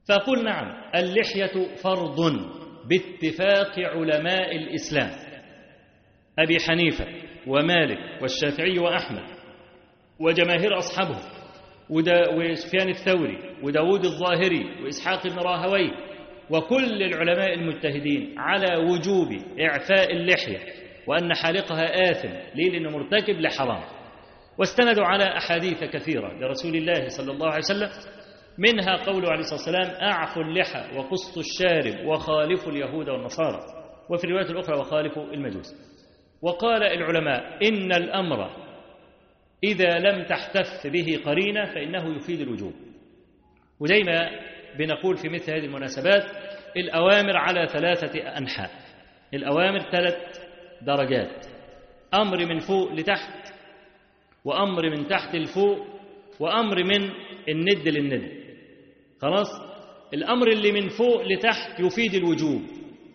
فقل نعم اللحية فرض باتفاق علماء الإسلام أبي حنيفة ومالك والشافعي وأحمد وجماهير أصحابه وسفيان الثوري وداود الظاهري وإسحاق بن راهوي وكل العلماء المجتهدين على وجوب إعفاء اللحية وأن حالقها آثم ليه لأنه مرتكب لحرام واستندوا على أحاديث كثيرة لرسول الله صلى الله عليه وسلم منها قوله عليه الصلاة والسلام أعفوا اللحى وقصوا الشارب وخالفوا اليهود والنصارى وفي الرواية الأخرى وخالفوا المجوس وقال العلماء إن الأمر إذا لم تحتف به قرينة فإنه يفيد الوجوب وزي ما بنقول في مثل هذه المناسبات الأوامر على ثلاثة أنحاء الأوامر ثلاث درجات أمر من فوق لتحت وأمر من تحت لفوق وأمر من الند للند خلاص الأمر اللي من فوق لتحت يفيد الوجوب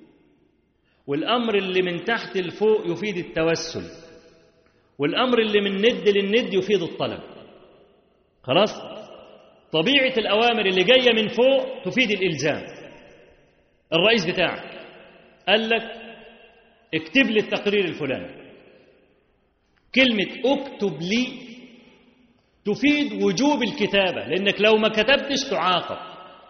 والأمر اللي من تحت لفوق يفيد التوسل والأمر اللي من ند للند يفيد الطلب خلاص طبيعة الأوامر اللي جاية من فوق تفيد الإلزام الرئيس بتاعك قال لك اكتب لي التقرير الفلاني كلمة اكتب لي تفيد وجوب الكتابة لأنك لو ما كتبتش تعاقب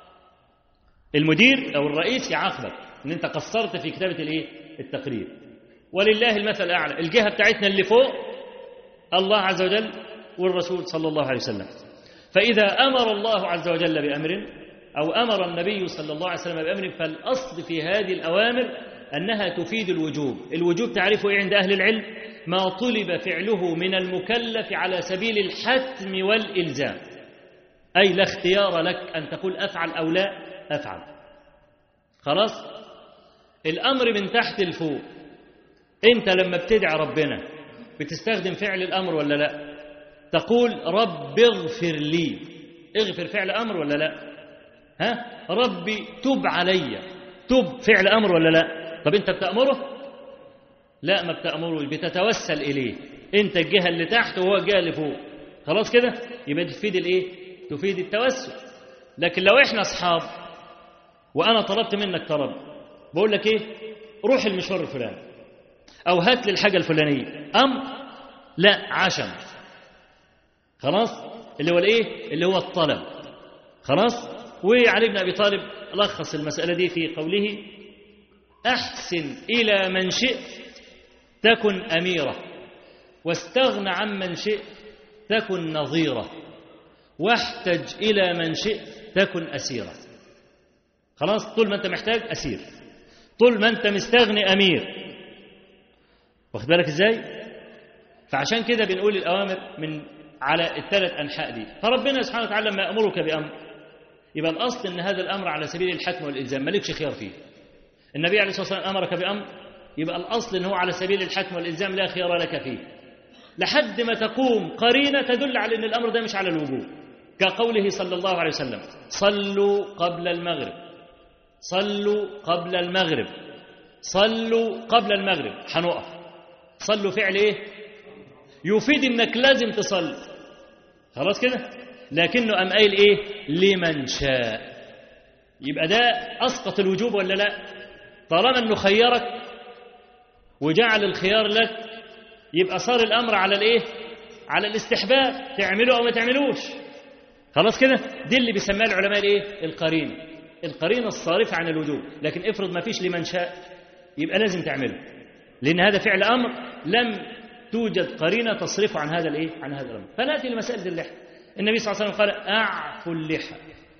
المدير أو الرئيس يعاقبك ان انت قصرت في كتابة الايه التقرير ولله المثل الأعلى الجهة بتاعتنا اللي فوق الله عز وجل والرسول صلى الله عليه وسلم فإذا أمر الله عز وجل بأمر أو أمر النبي صلى الله عليه وسلم بأمر فالأصل في هذه الأوامر أنها تفيد الوجوب الوجوب تعرفه إيه عند أهل العلم ما طلب فعله من المكلف على سبيل الحتم والإلزام أي لا اختيار لك أن تقول أفعل أو لا أفعل خلاص الأمر من تحت لفوق أنت لما بتدعي ربنا بتستخدم فعل الأمر ولا لا تقول رب اغفر لي اغفر فعل أمر ولا لا ها ربي تب علي تب فعل أمر ولا لا طب أنت بتأمره لا ما بتأمره بتتوسل إليه أنت الجهة اللي تحت وهو الجهة اللي فوق خلاص كده يبقى تفيد الإيه تفيد التوسل لكن لو إحنا أصحاب وأنا طلبت منك طلب بقول لك إيه روح المشوار الفلاني أو هات لي الحاجة الفلانية أم لا عشم خلاص اللي هو الإيه اللي هو الطلب خلاص وعلي بن أبي طالب لخص المسألة دي في قوله أحسن إلى من شئت تكن أميرة واستغن عن من شئت تكن نظيرة واحتج إلى من شئت تكن أسيرة خلاص طول ما أنت محتاج أسير طول ما أنت مستغني أمير واخد بالك إزاي فعشان كده بنقول الأوامر من على الثلاث أنحاء دي فربنا سبحانه وتعالى لما يأمرك بأمر يبقى الأصل أن هذا الأمر على سبيل الحتم والإلزام مالكش خيار فيه النبي عليه الصلاة والسلام أمرك بأمر يبقى الأصل أنه على سبيل الحتم والإلزام لا خيار لك فيه لحد ما تقوم قرينة تدل على أن الأمر ده مش على الوجوب كقوله صلى الله عليه وسلم صلوا قبل المغرب صلوا قبل المغرب صلوا قبل المغرب هنقف صلوا فعل ايه يفيد انك لازم تصلي خلاص كده لكنه قام قايل ايه لمن شاء يبقى ده اسقط الوجوب ولا لا طالما انه خيرك وجعل الخيار لك يبقى صار الامر على الايه على الاستحباب تعمله او ما تعملوش خلاص كده دي اللي بيسميها العلماء الايه القرينه القرينه الصارفه عن الوجوب لكن افرض ما فيش لمن شاء يبقى لازم تعمله لان هذا فعل امر لم توجد قرينه تصرفه عن هذا الايه عن هذا الامر فناتي لمساله اللحى النبي صلى الله عليه وسلم قال اعفوا اللحى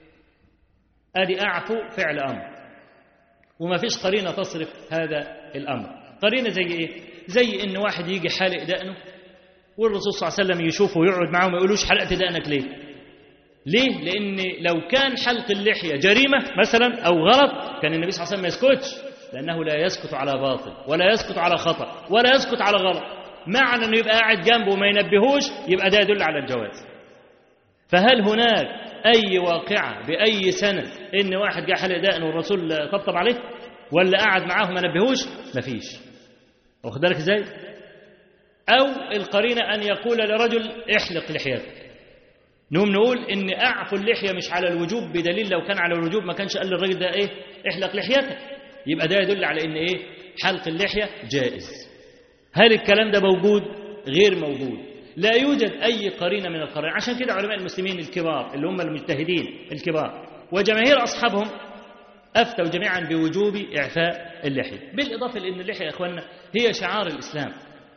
ادي اعفو فعل امر وما فيش قرينه تصرف هذا الامر قرينه زي ايه زي ان واحد يجي حالق دقنه والرسول صلى الله عليه وسلم يشوفه ويقعد معاه وما يقولوش حلقت دقنك ليه ليه لان لو كان حلق اللحيه جريمه مثلا او غلط كان النبي صلى الله عليه وسلم ما يسكتش لانه لا يسكت على باطل ولا يسكت على خطا ولا يسكت على غلط معنى انه يبقى قاعد جنبه وما ينبهوش يبقى ده يدل على الجواز فهل هناك اي واقعه باي سند ان واحد جه حلق دقن والرسول طبطب عليه ولا قعد معاه ما نبهوش مفيش واخد بالك ازاي او القرينه ان يقول لرجل احلق لحيتك نقوم نقول ان اعفو اللحيه مش على الوجوب بدليل لو كان على الوجوب ما كانش قال للراجل ده ايه احلق لحيتك يبقى ده يدل على ان ايه حلق اللحيه جائز هل الكلام ده موجود غير موجود لا يوجد اي قرينه من القرائن عشان كده علماء المسلمين الكبار اللي هم المجتهدين الكبار وجماهير اصحابهم افتوا جميعا بوجوب اعفاء اللحيه بالاضافه لان اللحيه يا اخواننا هي شعار الاسلام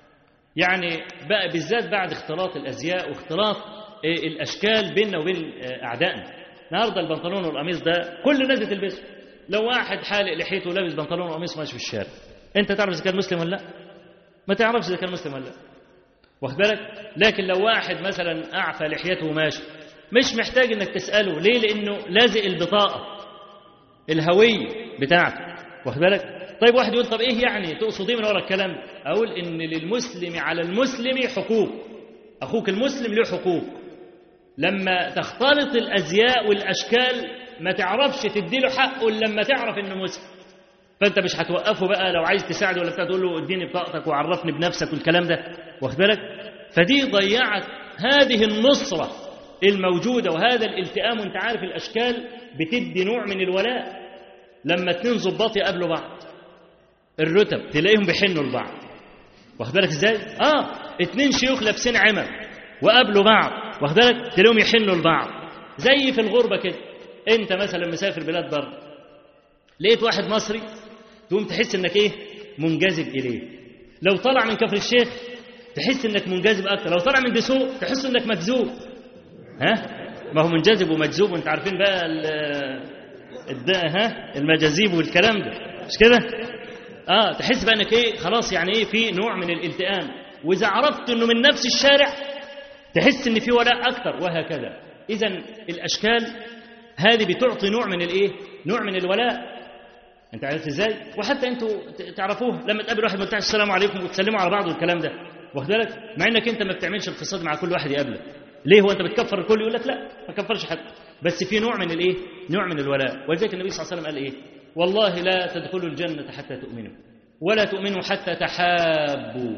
يعني بقى بالذات بعد اختلاط الازياء واختلاط إيه الاشكال بيننا وبين آه، اعدائنا النهارده البنطلون والقميص ده كل الناس بتلبسه لو واحد حالق لحيته ولابس بنطلون وقميص ماشي في الشارع انت تعرف اذا كان مسلم ولا لا ما تعرفش اذا كان مسلم ولا لا واخد بالك لكن لو واحد مثلا اعفى لحيته وماشي مش محتاج انك تساله ليه لانه لازق البطاقه الهويه بتاعته واخد بالك طيب واحد يقول طب ايه يعني تقصد ايه من ورا الكلام ده؟ اقول ان للمسلم على المسلم حقوق اخوك المسلم له حقوق لما تختلط الازياء والاشكال ما تعرفش تديله حقه الا لما تعرف انه مسلم فانت مش هتوقفه بقى لو عايز تساعده ولا بتاع تقول له اديني بطاقتك وعرفني بنفسك والكلام ده واخد بالك فدي ضيعت هذه النصره الموجوده وهذا الالتئام وانت عارف الاشكال بتدي نوع من الولاء لما اتنين ظباط يقابلوا بعض الرتب تلاقيهم بيحنوا لبعض واخد بالك ازاي؟ اه اتنين شيوخ لابسين عمم وقابلوا بعض واخد بالك تلاقيهم يحنوا لبعض زي في الغربه كده انت مثلا مسافر بلاد بره لقيت واحد مصري تقوم تحس انك ايه منجذب اليه لو طلع من كفر الشيخ تحس انك منجذب اكتر لو طلع من دسوق تحس انك مجذوب ها ما هو منجذب ومجذوب وانت عارفين بقى ال- الد... ها المجاذيب والكلام ده مش كده اه تحس بقى انك ايه خلاص يعني ايه في نوع من الالتئام واذا عرفت انه من نفس الشارع تحس ان في ولاء اكتر وهكذا اذا الاشكال هذه بتعطي نوع من الايه نوع من الولاء انت عرفت ازاي وحتى انتوا ت- تعرفوه لما تقابل واحد بتاع السلام عليكم وتسلموا على بعض والكلام ده واخد بالك مع انك انت ما بتعملش اقتصاد مع كل واحد يقابلك ليه هو انت بتكفر الكل يقول لك لا ما كفرش حد بس في نوع من الايه نوع من الولاء ولذلك النبي صلى الله عليه وسلم قال ايه والله لا تدخلوا الجنه حتى تؤمنوا ولا تؤمنوا حتى تحابوا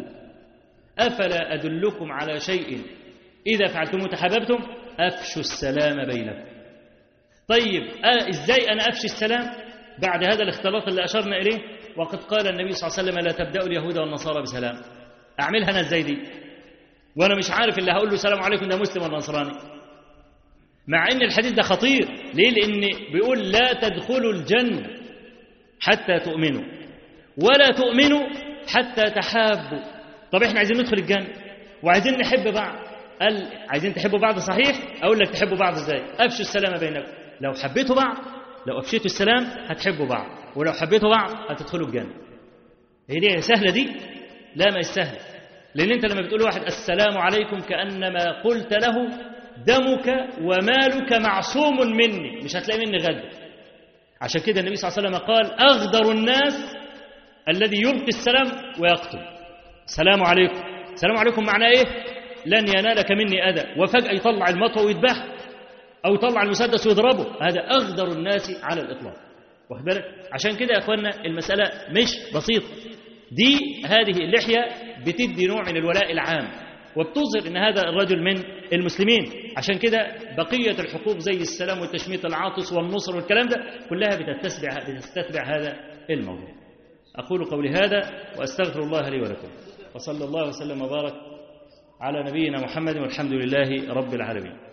افلا ادلكم على شيء اذا فعلتموه تحاببتم افشوا السلام بينكم طيب آه ازاي انا افشي السلام بعد هذا الاختلاط اللي اشرنا اليه وقد قال النبي صلى الله عليه وسلم لا تبداوا اليهود والنصارى بسلام اعملها انا ازاي دي وانا مش عارف اللي هقول له السلام عليكم ده مسلم ولا نصراني مع ان الحديث ده خطير ليه لان بيقول لا تدخلوا الجنه حتى تؤمنوا ولا تؤمنوا حتى تحابوا طب احنا عايزين ندخل الجنه وعايزين نحب بعض قال عايزين تحبوا بعض صحيح اقول لك تحبوا بعض ازاي افشوا السلام بينكم لو حبيتوا بعض لو افشيتوا السلام هتحبوا بعض ولو حبيتوا بعض هتدخلوا الجنه هي دي سهله دي لا ما هي سهله لان انت لما بتقول لواحد السلام عليكم كانما قلت له دمك ومالك معصوم مني مش هتلاقي مني غدر عشان كده النبي صلى الله عليه وسلم قال اغدر الناس الذي يلقي السلام ويقتل السلام عليكم السلام عليكم معناه ايه لن ينالك مني اذى وفجاه يطلع المطوى ويذبح او يطلع المسدس ويضربه هذا اغدر الناس على الاطلاق واخد بالك عشان كده يا اخوانا المساله مش بسيطه دي هذه اللحيه بتدي نوع من الولاء العام وبتظهر ان هذا الرجل من المسلمين عشان كده بقيه الحقوق زي السلام والتشميت العاطس والنصر والكلام ده كلها بتتبع بتتبع هذا الموضوع اقول قولي هذا واستغفر الله لي ولكم وصلى الله وسلم وبارك على نبينا محمد والحمد لله رب العالمين